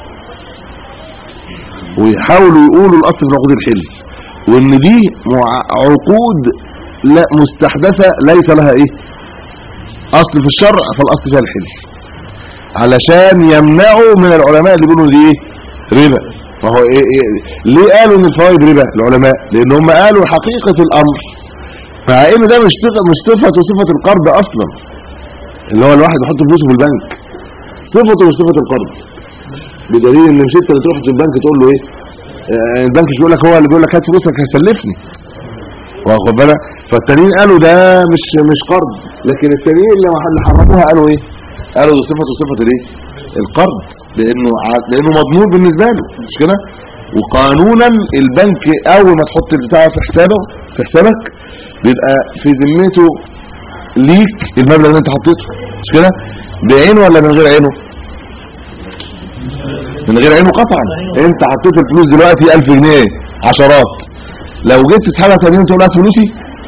ويحاولوا يقولوا الاصل في العقود الحل وان دي مع- عقود لا مستحدثة ليس لها ايه اصل في الشرع فالاصل فيها الحل علشان يمنعوا من العلماء اللي بيقولوا دي ايه ربا فهو إيه إيه ليه قالوا ان الفوائد ربا العلماء لان هم قالوا حقيقة الامر مع ان ده مش صفة مش صفة صفة القرض اصلا اللي هو الواحد يحط فلوسه في البنك صفته مش صفة القرض بدليل ان مش انت اللي تروح في البنك تقول له ايه آه، البنك مش بيقول لك هو اللي بيقول لك هات فلوسك هسلفني واخد بالك فالتانيين قالوا ده مش مش قرض لكن التانيين اللي اللي حرموها قالوا ايه قالوا دي صفته صفه الايه القرض لانه ع- لانه مضمون بالنسبه له مش كده وقانونا البنك اول ما تحط البتاع في حسابه في حسابك بيبقى في ذمته ليك المبلغ اللي انت حطيته مش كده بعينه ولا من غير عينه من غير عينه قطعا انت حطيت الفلوس دلوقتي 1000 جنيه عشرات لو جيت تسحبها تاني يوم تقول هات فلوسي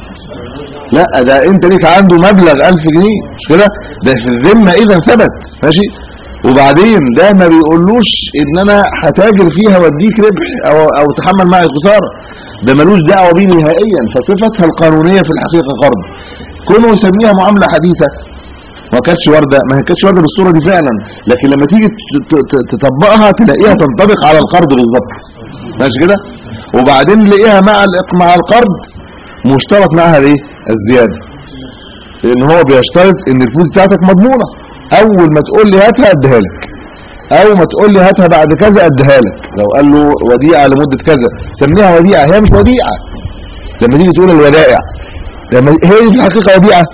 لا ده انت ليك عنده مبلغ 1000 جنيه مش كده ده في الذمه اذا ثبت ماشي وبعدين ده ما بيقولوش ان انا هتاجر فيها واديك ربح او او تحمل معي خساره ده ملوش دعوه بيه نهائيا فصفتها القانونيه في الحقيقه قرض كونه يسميها معامله حديثه ما كانتش وارده ما هي كانتش وارده بالصوره دي فعلا لكن لما تيجي ت- ت- ت- تطبقها تلاقيها تنطبق على القرض بالظبط ماشي كده وبعدين نلاقيها مع الإق- مع القرض مشترط معها الايه الزياده لان هو بيشترط ان الفلوس بتاعتك مضمونه اول ما تقول لي هاتها اديها لك او ما تقول لي هاتها بعد كذا اديها لك لو قال له وديعه لمده كذا سميها وديعه هي مش وديعه لما تيجي تقول الودائع لما هي دي في الحقيقه وديعه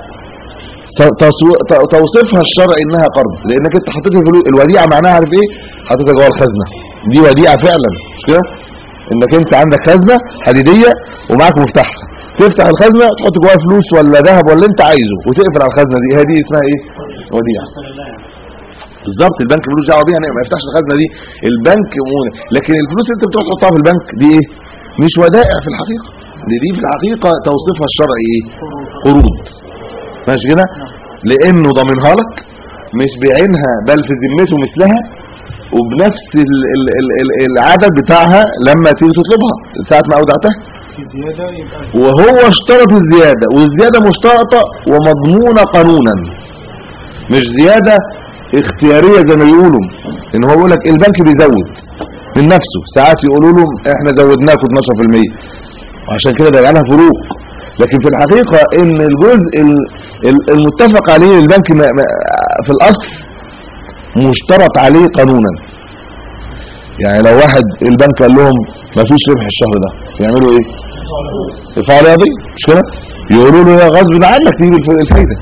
ت- تصو- ت- توصفها الشرع انها قرض لانك انت حطيت الفلوس الوديعه معناها عارف ايه حطيتها جوه الخزنه دي وديعه فعلا مش كده انك انت عندك خزنه حديديه ومعاك مفتاحها تفتح الخزنه تحط جواها فلوس ولا ذهب ولا انت عايزه وتقفل على الخزنه دي هي دي اسمها ايه وديعه بالظبط البنك ملوش دعوه بيها ما يفتحش الخزنه دي البنك مونة. لكن الفلوس اللي انت بتروح تحطها في البنك دي ايه مش ودائع في الحقيقه دي دي في الحقيقه توصيفها الشرعي ايه قروض ماشي كده لانه ضامنها لك مش بعينها بل في ذمته مثلها وبنفس ال ال ال ال العدد بتاعها لما تيجي تطلبها ساعه ما اودعتها في زيادة يبقى وهو اشترط الزيادة والزيادة مشترطة ومضمونة قانونا مش زيادة اختيارية زي ما بيقولوا ان هو بيقول لك البنك بيزود من نفسه ساعات يقولوا له احنا زودناكم 12% وعشان كده بيبقى لها فروق لكن في الحقيقة ان الجزء ال- ال- المتفق عليه البنك ما- ما- في الاصل مشترط عليه قانونا يعني لو واحد البنك قال لهم ما فيش ربح الشهر ده يعملوا ايه دفاع رياضي مش كده يقولوا له يا غصب عنك تجيب الف- الفايده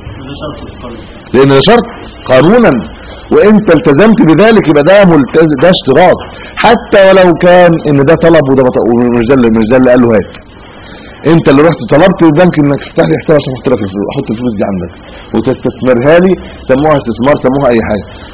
لان ده شرط قانونا وانت التزمت بذلك يبقى ده ملتزم ده اشتراط حتى ولو كان ان ده طلب وده بط- ومش ده اللي- مش ده اللي قال له هات انت اللي رحت طلبت البنك انك تفتح لي حساب عشان احط لك الفلوس احط الفلوس دي عندك وتستثمرها لي سموها استثمار سموها اي حاجه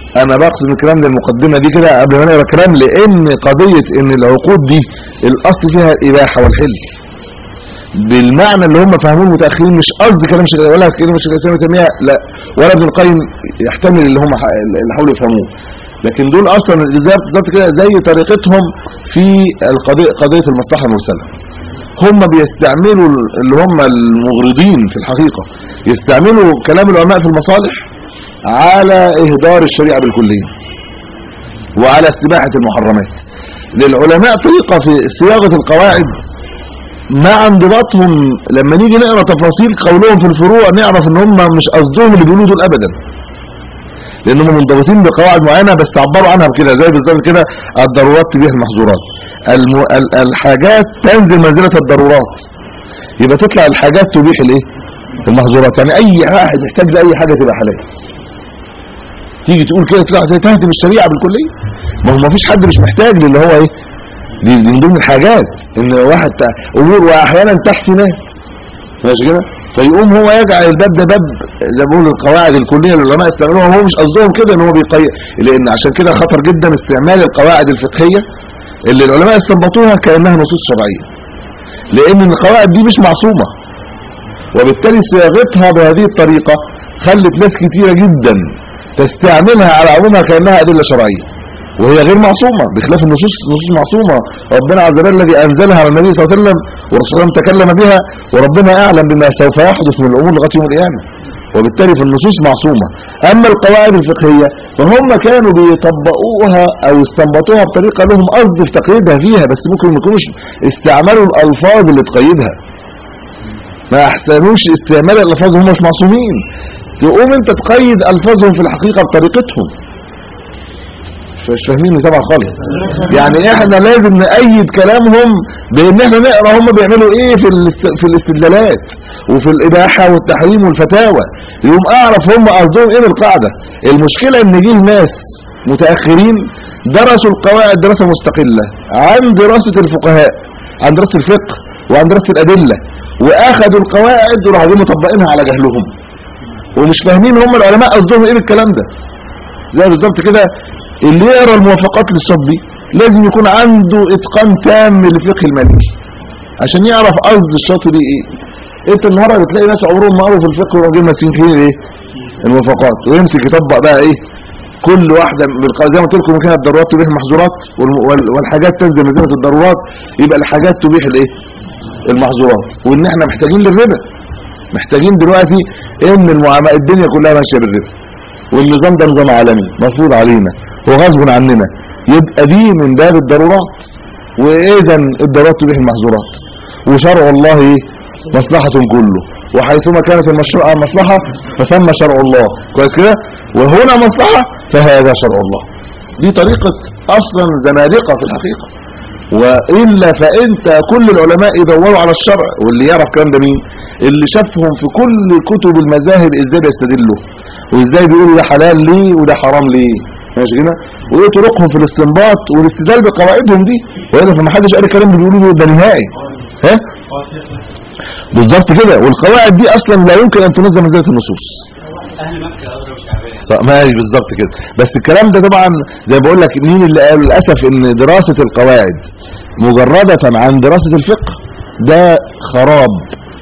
انا بقصد من الكلام ده المقدمه دي كده قبل ما نقرا كلام لان قضيه ان العقود دي الاصل فيها الاباحه والحل بالمعنى اللي هم فاهموه المتاخرين مش قصد كلام شيخ ولا كلمه شيخ الاسلام ابن تيميه لا ولا ابن القيم يحتمل اللي هم ح- اللي حاولوا يفهموه لكن دول اصلا زي بالظبط كده زي طريقتهم في القضيه قضيه المصلحه المرسله هم بيستعملوا اللي هم المغرضين في الحقيقه يستعملوا كلام العلماء في المصالح على اهدار الشريعه بالكليه وعلى استباحه المحرمات للعلماء طريقه في صياغه القواعد مع انضباطهم لما نيجي نقرا تفاصيل قولهم في الفروع نعرف ان هم مش قصدهم اللي بيقولوه دول ابدا لانهم منضبطين بقواعد معينه بس عبروا عنها بكده زي بالظبط كده الضرورات تبيح المحظورات الم... ال- الحاجات تنزل منزله الضرورات يبقى تطلع الحاجات تبيح الايه المحظورات يعني اي واحد يحتاج لاي حاجه تبقى حلال تيجي تقول كده تطلع زي تهدم الشريعه بالكليه ما هو ما فيش حد مش محتاج للي هو ايه دي, دي من ضمن الحاجات ان واحد تع- امور واحيانا تحسنات ماشي كده فيقوم هو يجعل الباب ده باب زي ما بقول القواعد الكليه اللي العلماء استعملوها هو مش قصدهم كده ان هو بيقي لان عشان كده خطر جدا استعمال القواعد الفقهيه اللي العلماء استنبطوها كانها نصوص شرعيه لان القواعد دي مش معصومه وبالتالي صياغتها بهذه الطريقه خلت ناس كتيره جدا تستعملها على عمومها كانها ادله شرعيه وهي غير معصومه بخلاف النصوص نصوص معصومه ربنا عز وجل الذي انزلها على النبي صلى الله عليه وسلم والرسول صلى الله عليه وسلم تكلم بها وربنا اعلم بما سوف يحدث من الامور لغايه يوم القيامه وبالتالي فالنصوص معصومه اما القواعد الفقهيه فهم كانوا بيطبقوها او استنبطوها بطريقه لهم قصد في تقييدها فيها بس ممكن ما يكونوش استعملوا الالفاظ اللي تقيدها ما احسنوش استعمال الالفاظ هم مش معصومين تقوم انت تقيد الفاظهم في الحقيقه بطريقتهم مش فاهميني طبعا خالص يعني احنا لازم نأيد كلامهم بان احنا نقرا هم بيعملوا ايه في الاست- في الاستدلالات وفي الاباحه والتحريم والفتاوى يقوم اعرف هم قصدهم ايه بالقاعده المشكله ان جه ناس متاخرين درسوا القواعد دراسه مستقله عن دراسه الفقهاء عن دراسه الفقه وعن دراسه الادله واخذوا القواعد وراحوا جايين مطبقينها على جهلهم ومش فاهمين هم العلماء قصدهم ايه بالكلام ده زي بالظبط كده اللي يقرا الموافقات للصبي لازم يكون عنده اتقان تام للفقه المالكي عشان يعرف قصد الشاطبي ايه انت النهارده بتلاقي ناس عمرهم ما قروا في الفقه وراجل ماسكين فيه ايه الموافقات ويمسك يطبق بقى ايه كل واحده من الق- زي ما قلت لكم كده الضرورات تبيح المحظورات والم- وال- والحاجات تنزل منزله الضرورات يبقى الحاجات تبيح الايه المحظورات وان احنا محتاجين للربا محتاجين دلوقتي ان المعاملات الدنيا كلها ماشيه بالربا والنظام ده نظام عالمي مفروض علينا وغصب عننا يبقى دي من باب الضرورات واذا الضرورات تبيح المحظورات وشرع الله ايه مصلحة كله وحيثما كانت المشروع مصلحة فثم شرع الله كويس كده وهنا مصلحة فهذا شرع الله دي طريقة اصلا زنادقة في الحقيقة وإلا فأنت كل العلماء يدوروا على الشرع واللي يعرف كلام ده مين اللي شافهم في كل كتب المذاهب ازاي بيستدلوا وازاي بيقولوا ده حلال ليه وده حرام ليه ماشي كده وايه طرقهم في الاستنباط والاستدلال بقواعدهم دي والا فما حدش قال الكلام اللي بيقولوه ده نهائي ها بالظبط كده والقواعد دي اصلا لا يمكن ان تنظم منزله النصوص اهل مكه اضرب شعبيه طب ماشي بالظبط كده بس الكلام ده طبعا زي بقول لك مين اللي قال للاسف ان دراسه القواعد مجرده عن دراسه الفقه ده خراب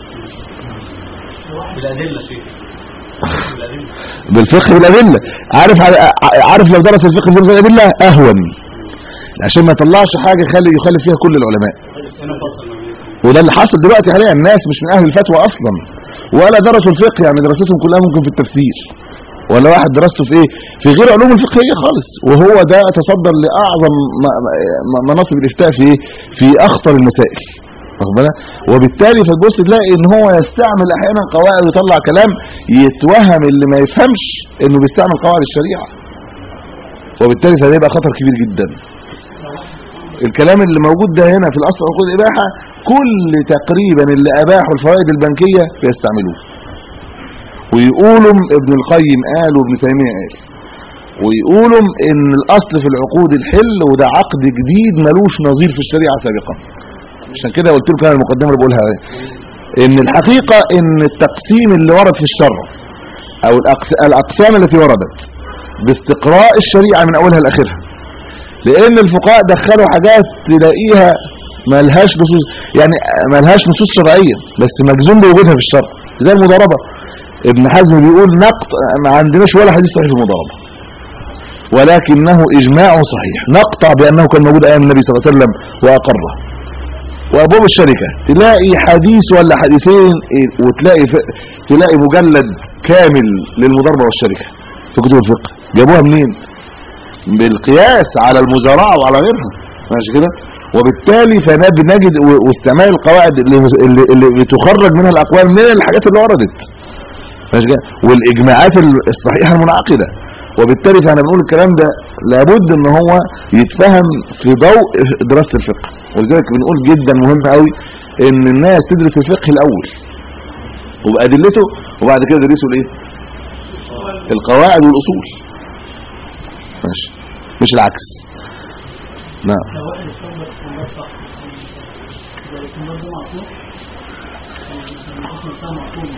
بالادله شيء بالادله بالفقه بالادله عارف عارف لو درس الفقه بالادله اهون عشان ما يطلعش حاجه يخلي يخالف فيها كل العلماء هنا فصل ما بين وده اللي حصل دلوقتي حاليا الناس مش من اهل الفتوى اصلا ولا درسوا الفقه يعني دراستهم كلها ممكن في التفسير ولا واحد درسته في ايه في غير علوم الفقهيه خالص وهو ده تصدر لاعظم م- م- مناصب الافتاء في ايه في اخطر المسائل واخد بالك وبالتالي فتبص تلاقي ان هو يستعمل احيانا قواعد ويطلع كلام يتوهم اللي ما يفهمش انه بيستعمل قواعد الشريعه وبالتالي فده يبقى خطر كبير جدا الكلام اللي موجود ده هنا في الاصل عقود الاباحه كل تقريبا اللي اباحوا الفوائد البنكيه بيستعملوه ويقولوا ابن القيم قال وابن تيميه قال ويقولوا ان الاصل في العقود الحل وده عقد جديد ملوش نظير في الشريعه سابقا عشان كده قلت لكم انا المقدمه اللي بقولها ان الحقيقه ان التقسيم اللي ورد في الشرع او الأقس- الاقسام التي وردت باستقراء الشريعة من اولها لاخرها لان الفقهاء دخلوا حاجات تلاقيها ملهاش نصوص يعني ملهاش نصوص شرعية بس مجزوم بوجودها في الشرع زي المضاربة ابن حزم بيقول نقط ما عندناش ولا حديث صحيح في المضاربة ولكنه اجماع صحيح نقطع بانه كان موجود ايام النبي صلى الله عليه وسلم واقره وابواب الشركة تلاقي حديث ولا حديثين إيه، وتلاقي ف... تلاقي مجلد كامل للمضاربة والشركة في كتب الفقه جابوها منين بالقياس على المزارعة وعلى غيرها ماشي كده وبالتالي فنجد و- واستعمال القواعد اللي, اللي, اللي بتخرج منها الاقوال من الحاجات اللي وردت ماشي كده والاجماعات ال- الصحيحة المنعقدة وبالتالي فاحنا بنقول الكلام ده لابد ان هو يتفهم في ضوء دراسة الفقه ولذلك بنقول جدا مهم قوي ان الناس تدرس الفقه الاول وبأدلته وبعد كده يدرسوا الايه القواعد والاصول ماشي مش العكس نعم لو واحد استنبط استنباط صح يبقى الاستنباط ده معصوم الحكم بتاعه معصوم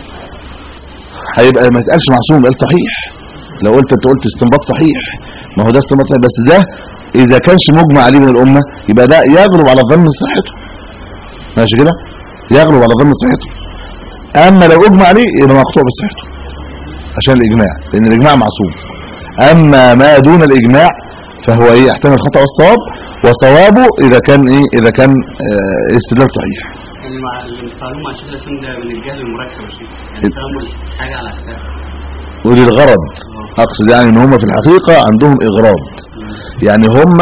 هيبقى ما يتقالش معصوم يبقى صحيح لو قلت انت قلت استنباط صحيح ما هو ده استنباط صحيح بس ده اذا كانش مجمع عليه من الامه يبقى ده يغلب على ظن صحته ماشي كده يغلب على ظن صحته اما لو اجمع عليه يبقى مقطوع بصحته عشان الاجماع لان الاجماع معصوم اما ما دون الاجماع فهو ايه يحتمل الخطا والصواب وصوابه اذا كان ايه اذا كان آه استدلال صحيح يعني مع اللي مستعلم مع شيخ الاسلام ده من الجهل المركب يا شيخ يعني تعمل حاجه على حساب وللغرض اقصد يعني ان هم في الحقيقة عندهم اغراض يعني هم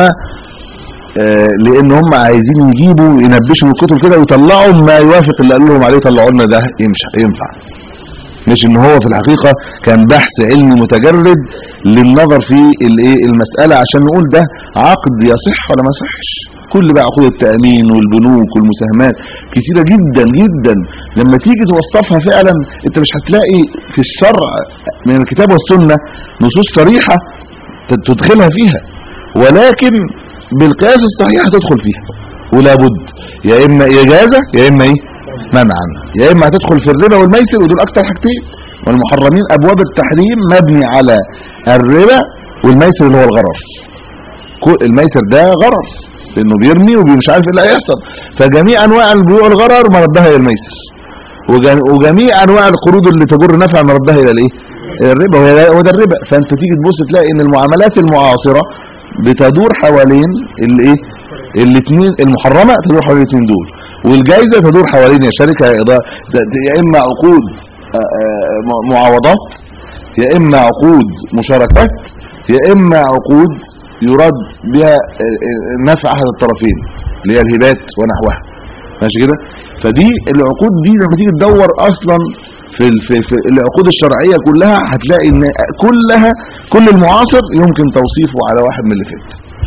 آه، لان هم عايزين يجيبوا ينبشوا من الكتب كده ويطلعوا ما يوافق اللي قالوا لهم عليه طلعوا لنا ده يمشي ينفع مش ان هو في الحقيقة كان بحث علمي متجرد للنظر في الايه المسألة عشان نقول ده عقد يصح ولا ما يصحش كل بقى عقود التأمين والبنوك والمساهمات كتيرة جدا جدا لما تيجي توصفها فعلا انت مش هتلاقي في الشرع من الكتاب والسنة نصوص صريحة ت- تدخلها فيها ولكن بالقياس الصحيح هتدخل فيها ولا بد يا اما اجازة يا اما ايه منعا يا اما هتدخل في الربا والميسر ودول اكتر حاجتين والمحرمين ابواب التحريم مبني على الربا والميسر اللي هو الغرر كل- الميسر ده غرر لانه بيرمي ومش عارف ايه اللي هيحصل فجميع انواع البيوع الغرر مردها الى الميسر وجم- وجميع انواع القروض اللي تجر نفع مردها الى الايه إلى الربا وهي- وده الربا فانت تيجي تبص تلاقي ان المعاملات المعاصره بتدور حوالين الايه الاثنين المحرمه تدور حوالين الاثنين دول والجائزه تدور حوالين يا شركه يا إضاءة ده- ده يا اما عقود آه، آه، م- معاوضات يا اما عقود مشاركات يا اما عقود يراد بها آه، آه، نفع احد الطرفين اللي هي الهبات ونحوها ماشي كده فدي العقود دي لما تيجي تدور اصلا في ال- في, في العقود الشرعيه كلها هتلاقي ان كلها كل المعاصر يمكن توصيفه على واحد من اللي فات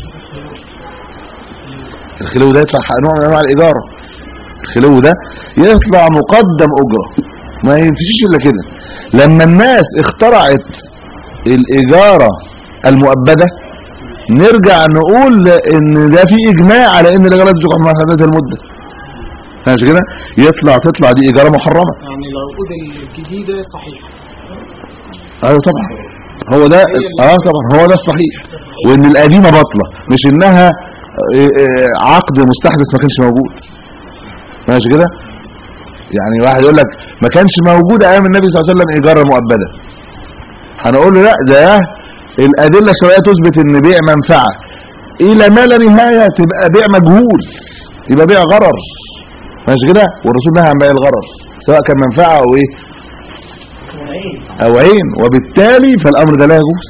الخلو ده يطلع نوع من انواع الاجاره الخلو ده يطلع مقدم اجره ما يمشيش الا كده لما الناس اخترعت الاجاره المؤبده نرجع نقول ان ده في اجماع على ان الاجاره تزوج مع هذه المده ماشي كده يطلع تطلع دي اجاره محرمه يعني العقود الجديدة صحيحة ايوه طبعا هو ده اه طبعا هو ده الصحيح وان القديمه باطله مش انها آه، آه، عقد مستحدث ما كانش موجود ماشي كده يعني واحد يقول لك ما كانش موجود ايام النبي صلى الله عليه وسلم ايجار مؤبده هنقول له لا ده الادله الشرعيه تثبت ان بيع منفعه الى ما لا نهايه تبقى بيع مجهول يبقى بيع غرر ماشي كده والرسول نهى عن بيع الغرر سواء كان منفعه او ايه او عين وبالتالي فالامر ده لا يجوز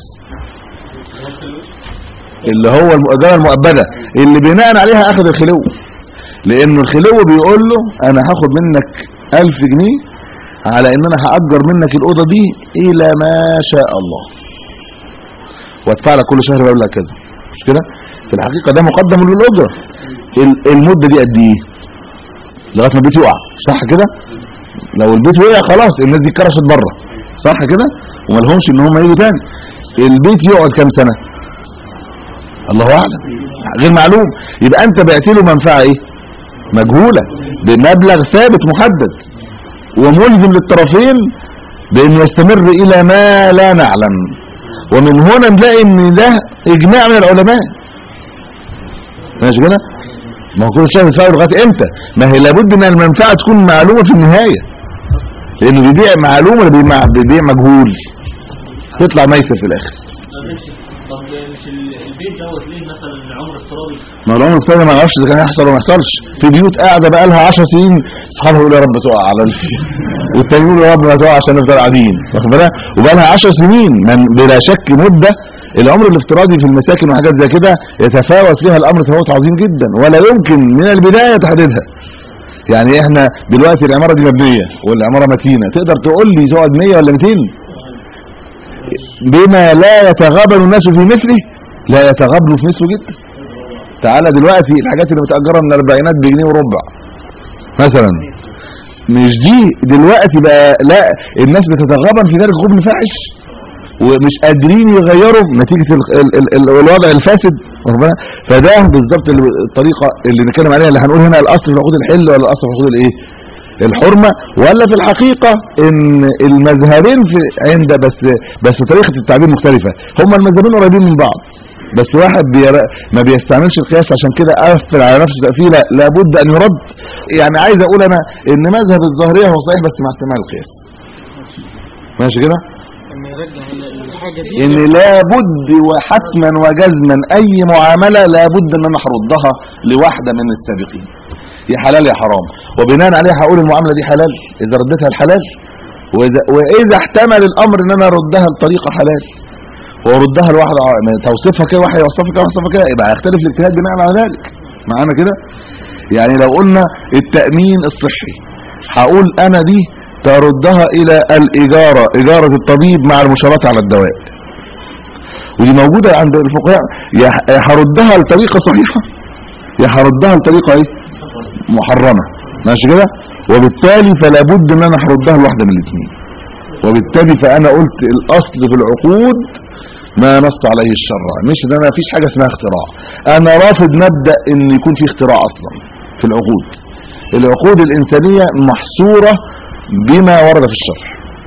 اللي هو المؤجره المؤبده اللي بناء عليها اخذ الخلو لانه الخلو بيقول له انا هاخد منك 1000 جنيه على ان انا هاجر منك الاوضه دي الى ما شاء الله وادفع لك كل شهر مبلغ كذا مش كده في الحقيقه ده مقدم للاجره ال- المده دي قد ايه لغايه ما البيت يقع صح كده لو البيت وقع خلاص الناس دي اتكرشت بره صح كده وما لهمش ان هم يجوا تاني البيت يقعد كام سنه الله اعلم غير معلوم يبقى انت بعت له منفعه ايه مجهوله بمبلغ ثابت محدد وملزم للطرفين بانه يستمر الى ما لا نعلم ومن هنا نلاقي ان ده اجماع من العلماء ماشي كده ما هو كل شيء بيدفعه لغايه امتى ما هي لابد ان المنفعه تكون معلومه في النهايه لانه بيبيع معلوم ولا بيبيع بيبيع مجهول تطلع ميسر في الاخر طب مش ال- البيت دوت ليه مثلا عمر افتراضي ما العمر الثاني ما يعرفش اذا كان يحصل ولا ما يحصلش في بيوت قاعده بقى لها 10 سنين اصحابها يقولوا يا رب تقع على ال... والتاني يقول يا رب ما تقع عشان نفضل قاعدين واخد بالك وبقى لها 10 سنين من بلا شك مده العمر الافتراضي في المساكن وحاجات زي كده يتفاوت فيها الامر تفاوت عظيم جدا ولا يمكن من البدايه تحديدها يعني احنا دلوقتي العماره دي مبنيه والعماره متينه تقدر تقول لي تقعد 100 ولا 200 بما لا يتغابن الناس في مثله لا يتغابنوا في مثله جدا تعالى دلوقتي الحاجات اللي متأجرة من الاربعينات بجنيه وربع مثلا مش دي دلوقتي بقى لا الناس بتتغابن في ذلك غبن فاحش ومش قادرين يغيروا نتيجة ال ال ال ال الوضع الفاسد واخد بالك؟ فده بالظبط اللي- الطريقة اللي نتكلم عليها اللي هنقول هنا الاصل في عقود الحل ولا الاصل في عقود الايه الحرمة ولا في الحقيقة ان المذهبين في عند بس بس طريقة التعبير مختلفة هما المذهبين قريبين من بعض بس واحد بير... ما بيستعملش القياس عشان كده قفل على نفسه تقفيله لابد ان يرد يعني عايز اقول انا ان مذهب الظاهريه هو صحيح بس مع احتمال القياس ماشي كده ان يرجع ال- الحاجه دي ان لابد وحتما وجزما اي معامله لابد ان انا هردها لواحده من السابقين يا حلال يا حرام وبناء عليها هقول المعامله دي حلال اذا رديتها الحلال واذا واذا احتمل الامر ان انا اردها لطريقه حلال واردها لواحده ع- ما توصفها كده واحد يوصفها كده يوصفها كده يبقى هيختلف الاجتهاد بناء على ذلك معانا كده يعني لو قلنا التامين الصحي هقول انا دي تردها الى الاجاره اجاره الطبيب مع المشاركه على الدواء ودي موجوده عند الفقهاء يا يا هردها لطريقه صحيحه يا هردها لطريقه ايه محرمه ماشي كده وبالتالي فلا بد ان انا هردها لواحده من الاثنين وبالتالي فانا قلت الاصل في العقود ما نص عليه الشرع مش ان انا مفيش حاجه اسمها اختراع انا رافض مبدا ان يكون في اختراع اصلا في العقود العقود الانسانيه محصوره بما ورد في الشرع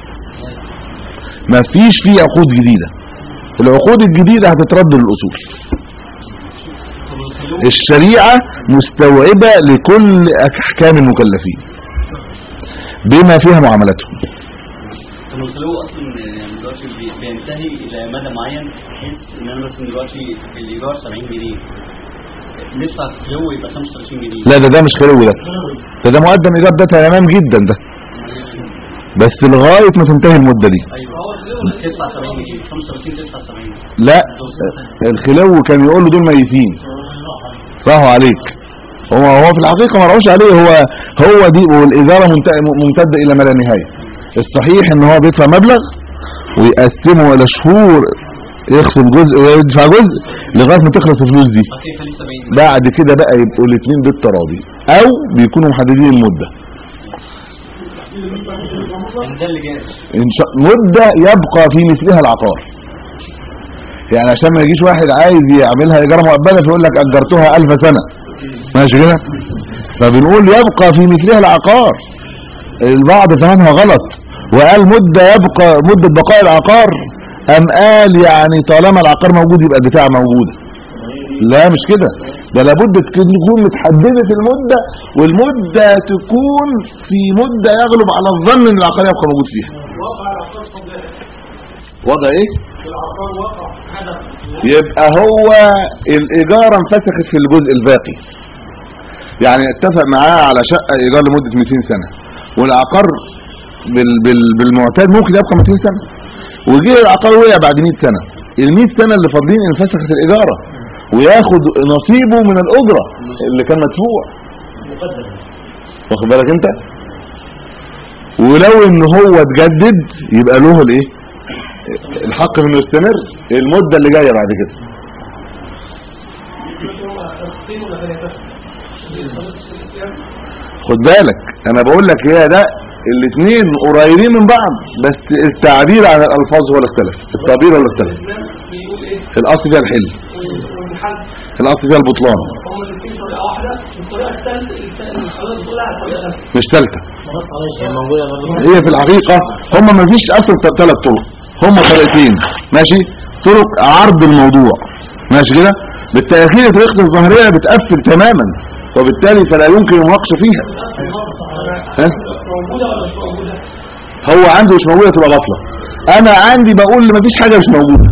مفيش فيه عقود جديده العقود الجديده هتترد للاصول طب الخلوة الشريعة مستوعبة لكل أحكام المكلفين بما فيها معاملتهم طب الخلوة اصلا يعني دلوقتي بي- بينتهي الى مدى معين بحيث ان انا مثلا دلوقتي الايجار 70 جنيه ندفع الخلوة يبقى 25 جنيه لا ده ده مش خلو ده ده ده مقدم إيجار ده تمام جدا ده بس لغاية ما تنتهي المدة دي ايوه تدفع 70 جنيه 25 تدفع 70 لا الخلو كان يقول له دول ميتين راحوا عليك هو هو في الحقيقة ما راحوش عليه هو هو دي والإجارة منت- ممتدة إلى ما لا نهاية الصحيح إن هو بيدفع مبلغ ويقسمه إلى شهور يخصم جزء ويدفع جزء لغاية ما تخلص الفلوس دي بعد كده يخليه 70 بعد كده بقى يبقوا الاثنين بالتراضي او بيكونوا محددين المدة يعني ده اللي جاي إن شاء مدة يبقى في مثلها العقار يعني عشان ما يجيش واحد عايز يعملها إيجار مؤبدة فيقول لك أجرتها ألف سنة ماشي كده فبنقول يبقى في مثلها العقار البعض فهمها غلط وقال مدة يبقى مدة بقاء العقار أم قال يعني طالما العقار موجود يبقى البتاع موجودة لا مش كده ده لابد تكون تكون متحددة المدة والمدة تكون في مدة يغلب على الظن ان العقار يبقى موجود فيها وقع العقار صدق وضع ايه العقار وقع حدث يبقى هو الإيجارة انفسخت في الجزء الباقي يعني اتفق معاه على شقة إيجار لمدة 200 سنة والعقار بال بال بالمعتاد ممكن يبقى 200 سنة وجه العقار وقع بعد 100 سنة ال 100 سنة اللي فاضلين انفسخت الإيجارة وياخد نصيبه من الأجرة اللي كان مدفوع مقدم واخد بالك انت ولو ان هو اتجدد يبقى له الايه الحق انه يستمر المدة اللي جاية بعد كده الصين ولا ثلاثة خد بالك انا بقول لك هي ده الاثنين قريبين من بعض بس التعبير عن الالفاظ هو اللي اختلف التعبير هو اللي اختلف بيقول ايه الاصل فيها الحل والمحل الاصل فيها البطلان هم الاثنين طريقة واحدة والطريقة الثالثة الثالثة بتقول على الطريقة مش ثالثه هي موجوده برضه هي في الحقيقة هم ما فيش اصلا ثلاث طرق هم طريقتين ماشي طرق عرض الموضوع ماشي كده بالتأخير طريقة الظاهرية بتقفل تماما وبالتالي فلا يمكن المناقشة فيها ها؟ هو عنده مش موجودة تبقى غفلة انا عندي بقول ما فيش حاجة مش موجودة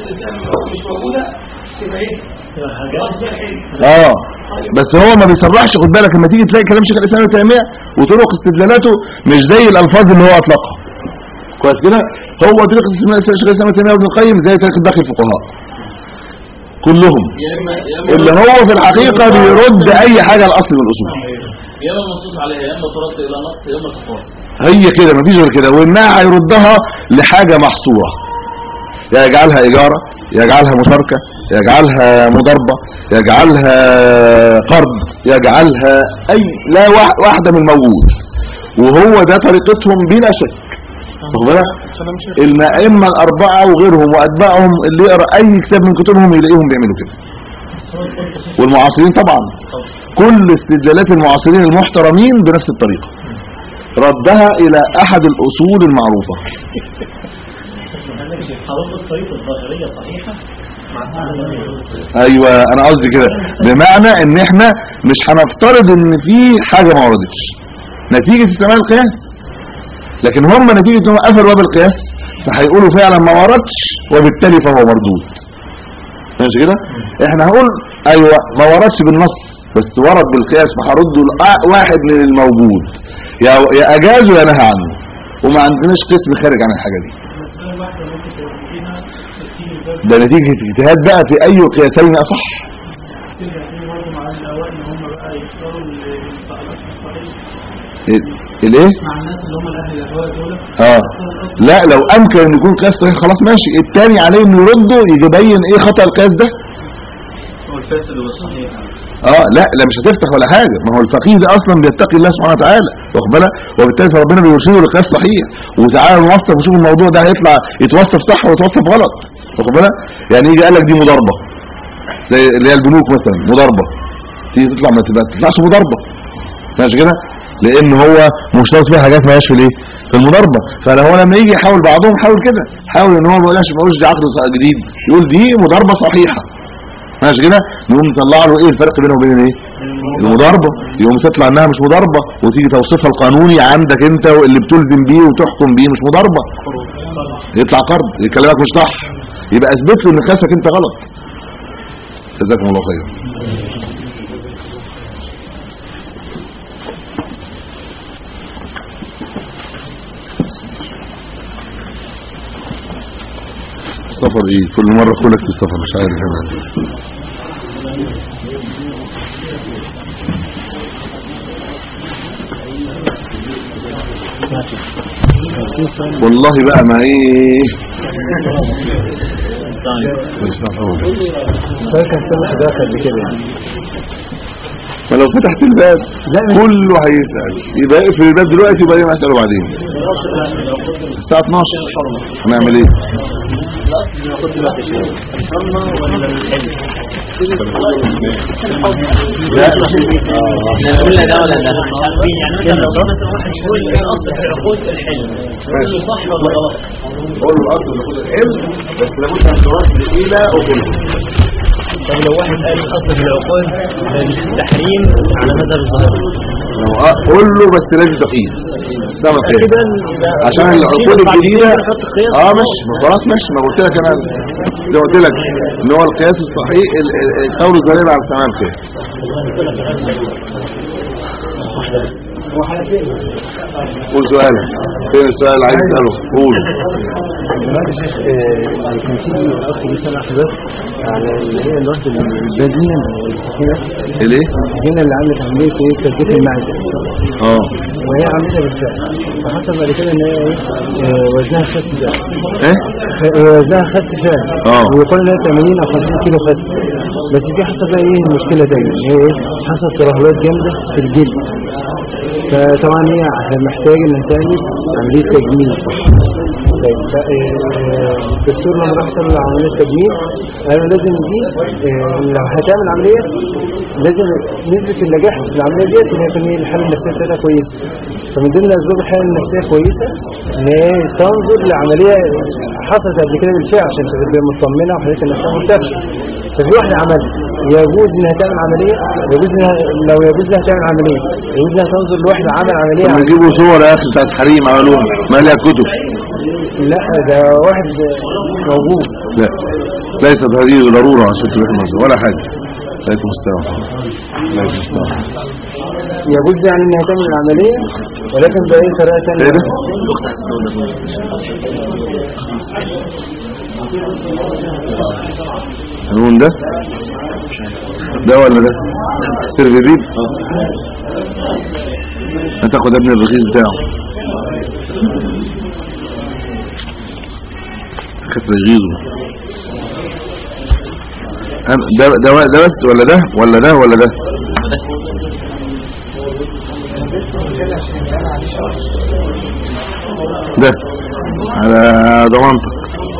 اه بس هو ما بيصرحش خد بالك لما تيجي تلاقي كلام شيخ الاسلام ابن تيميه وطرق استدلالاته مش زي الالفاظ اللي هو اطلقها كويس كده هو طريقه استدلال شيخ الاسلام ابن تيميه وابن القيم زي طريقه باقي الفقهاء كلهم يا اما يا اما اللي هو في الحقيقه بيرد اي حاجه الاصل من الاصول يا اما منصوص عليها يا اما ترد الى نص يا اما تفاصيل هي كده مفيش غير كده وانها هيردها لحاجه محصوره يا يجعلها اجاره يجعلها مشاركه يجعلها مضاربه يجعلها قرض يجعلها اي لا واح- واحده من الموجود وهو ده طريقتهم بلا شك واخد بالك كلام شيخ الائمه الاربعه وغيرهم واتباعهم اللي يقرا اي كتاب من كتبهم يلاقيهم بيعملوا كده والمعاصرين طبعا كل استدلالات المعاصرين المحترمين بنفس الطريقه ردها الى احد الاصول المعروفه خلاص الطريقة الظاهرية صحيحة مع ايوه انا قصدي كده بمعنى ان احنا مش هنفترض ان في حاجه ما وردتش نتيجه استعمال القياس لكن هم نتيجه انهم قفلوا باب القياس فهيقولوا فعلا ما وردش وبالتالي فهو مردود ماشي كده احنا هقول ايوه ما وردش بالنص بس ورد بالقياس فهرده لأ- واحد من الموجود يا يا اجازه يا نهى عنه وما عندناش قسم خارج عن الحاجه دي ده نتيجه اجتهاد بقى في اي قياسين اصح ال- الايه مع الناس اللي هم الاهل الاهواء دول اه لا لو امكن ان يكون قياس صحيح خلاص ماشي التاني عليه انه يرده يبين ايه خطأ القياس ده هو الفاسد والصحيح اه لا لا مش هتفتح ولا حاجه ما هو الفقيه ده اصلا بيتقي الله سبحانه وتعالى واخد بالك وبالتالي ربنا بيرشده لقياس صحيح وتعالى نوصف وشوف الموضوع ده هيطلع يتوصف صح ويتوصف غلط واخد بالك يعني يجي قال لك دي مضاربه زي اللي هي البنوك مثلا مضاربه تيجي تطلع ما تبقى- تطلعش مضاربه ماشي كده لان هو مشترط فيها حاجات ما هياش في الايه في المضاربه فهو لما يجي يحاول بعضهم حاول كده حاول ان هو ما يقولش ما يقولش دي عقد جديد يقول دي مضاربه صحيحه ماشي كده نقوم نطلع له ايه الفرق بينه وبين ايه المضاربه يقوم تطلع انها مش مضاربه وتيجي توصيفها القانوني عندك انت واللي بتلزم بيه وتحكم بيه مش مضاربه يطلع قرض كلامك مش صح يبقى اثبت له ان قياسك انت غلط جزاكم الله خير السفر ايه كل مره اقول لك في السفر مش عارف انا والله بقى ما ايه مش مفهوم. ما لو فتحت الباب كله هيسأل يبقى اقفل الباب دلوقتي وبعدين اساله بعدين الساعه 12 هنعمل ايه لا ولا ده ولا ده مش عارفين يعني مثلا لو مثلا واحد يقول الاصل في العقود الحلم يقول له صح ولا غلط قول له الاصل ناخد العلم بس لابد ان توصل الى اخره طب لو واحد قال الاصل في العقود التحريم على مذهب الظاهري لو آه، قول له بس لازم تقييد ده ما فيه كده عشان العقود الجديده اه ماشي ما خلاص ماشي ما قلت لك انا زي ما قلت لك ان هو القياس الصحيح ال- ال- القول الظاهري على تمام كده قول سؤالك فين السؤال اللي عايز تساله قول كان في اخ مثلا احداث على اللي هي الوقت البدني السكينه الايه هنا اللي عملت عمليه ايه تثبيت المعده اه وهي عملتها بالفعل فحصل بعد كده ان هي ايه آه، وزنها خس فعل ايه آه، وزنها خس فعل اه. ويقول انها 80 او 50 كيلو خس بس في حصل بقى ايه المشكله دايما هي ايه حصل ترهلات جامده في الجلد فطبعا هي محتاجه انها تعمل عمليه تجميل طيب ف- آه، الدكتور لما راح تعمل عمليه تجميل قالوا لازم دي آه، لو هتعمل عمليه لازم نسبه النجاح في العمليه ديت ان هي تكون إيه الحاله النفسيه بتاعتها كويسه فمن ضمن الاسباب الحاله النفسيه كويسه ان هي تنظر لعمليه حصلت قبل كده بالفعل عشان تبقى مطمنه وحالتها نفسها مرتاحه ففي واحده عملت يجوز انها تعمل عمليه يجوز انها لو يجوز لها تعمل عمليه يجوز انها تنظر لواحده عمل عمليه لما يجيبوا صور يا اخي بتاعت حريم عملوها ما لها كتب لا ده واحد موجود لا ليست هذه ضرورة عشان تروح مصر ولا حاجة ليس مستوى ليس مستوى يجوز يعني انها تعمل العمليه ولكن باي طريقه ثانيه ايه ده؟ هنقول ده ده ولا ده سيرفيبيب هتاخد ابن الرخيص بتاعه خدت رغيظه أنا- ده ده ده بس ولا ده ولا ده ولا ده ده على ضمانتك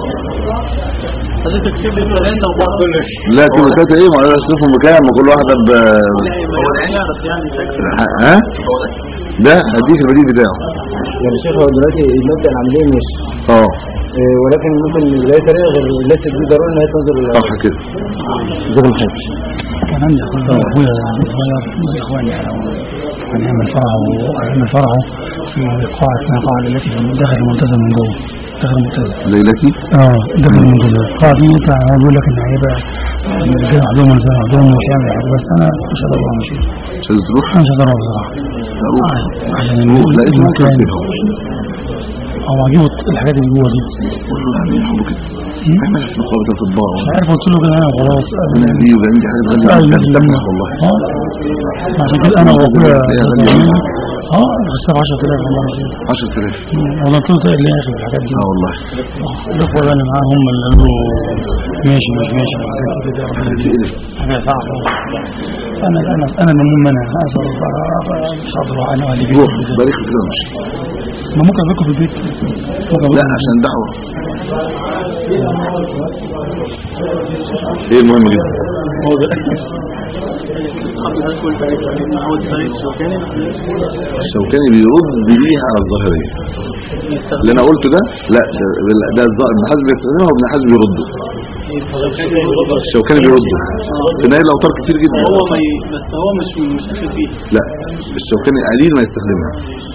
حضرتك تكتب لي ثلاثة وبعض كل شيء لا كل ثلاثة ايه ما انا اشوفهم بكام وكل واحدة ب هو ده يعرف يعني تكتب ها ده هديك البديل بتاعه يعني شوف هو دلوقتي المبدا العمليه ماشي اه إيه، ولكن ممكن لا طريقه غير ليست دي ضروري انها تنظر الى صح كده زي ما حاجه كان عندي اخويا اخويا صغير من اخواني انا كان يعمل فرعه ويعمل فرعه في قاعة اسمها قاعة التي في داخل المنتزه من جوه داخل المنتزه ليلتي اه داخل المنتزه القاعة دي بتاع هو بيقول لك ان هيبقى الرجال عندهم ونساء عندهم مش هيعمل حاجة بس انا مش هقدر اروح ماشي مش عايز تروح انا مش هقدر اروح بصراحة روح آه، عشان روح لا اسمه المكان كده او اجيب الحاجات اللي جوه دي قول له اعمل حب كده اعمل في مقابلة الاطباء مش عارف قلت له كده انا خلاص انا دي ولا عندي حاجة اه غالية الناس اللي تفرح والله اه عشان كده انا واخويا هي غالية. اه بس 10000 والله العظيم 10000 والله قلت له تقل يا اخي الحاجات دي اه والله الاخوه اللي معاه هم اللي قالوا ماشي مش ماشي وحاجات كده حاجه صعبه انا انا انا المهم انا اسال مش هقدر انا اهلي روح بيتي بارك في كده مش ما ممكن ابيكم في البيت ممكن لا أبيكم عشان دعوة ايه المهم جدا هو ده قبل هذا كل فريق هو الفريق الشوكاني الشوكاني بيرد بيها على الظاهرية اللي انا قلته ده لا ده ده الظاهر ابن حزم بيستخدمها وابن حزم بيرده الشوكاني بيرده في نهاية الاوتار كتير جدا هو ما ي... بس هو مش مش أخذ فيه لا الشوكاني قليل ما يستخدمها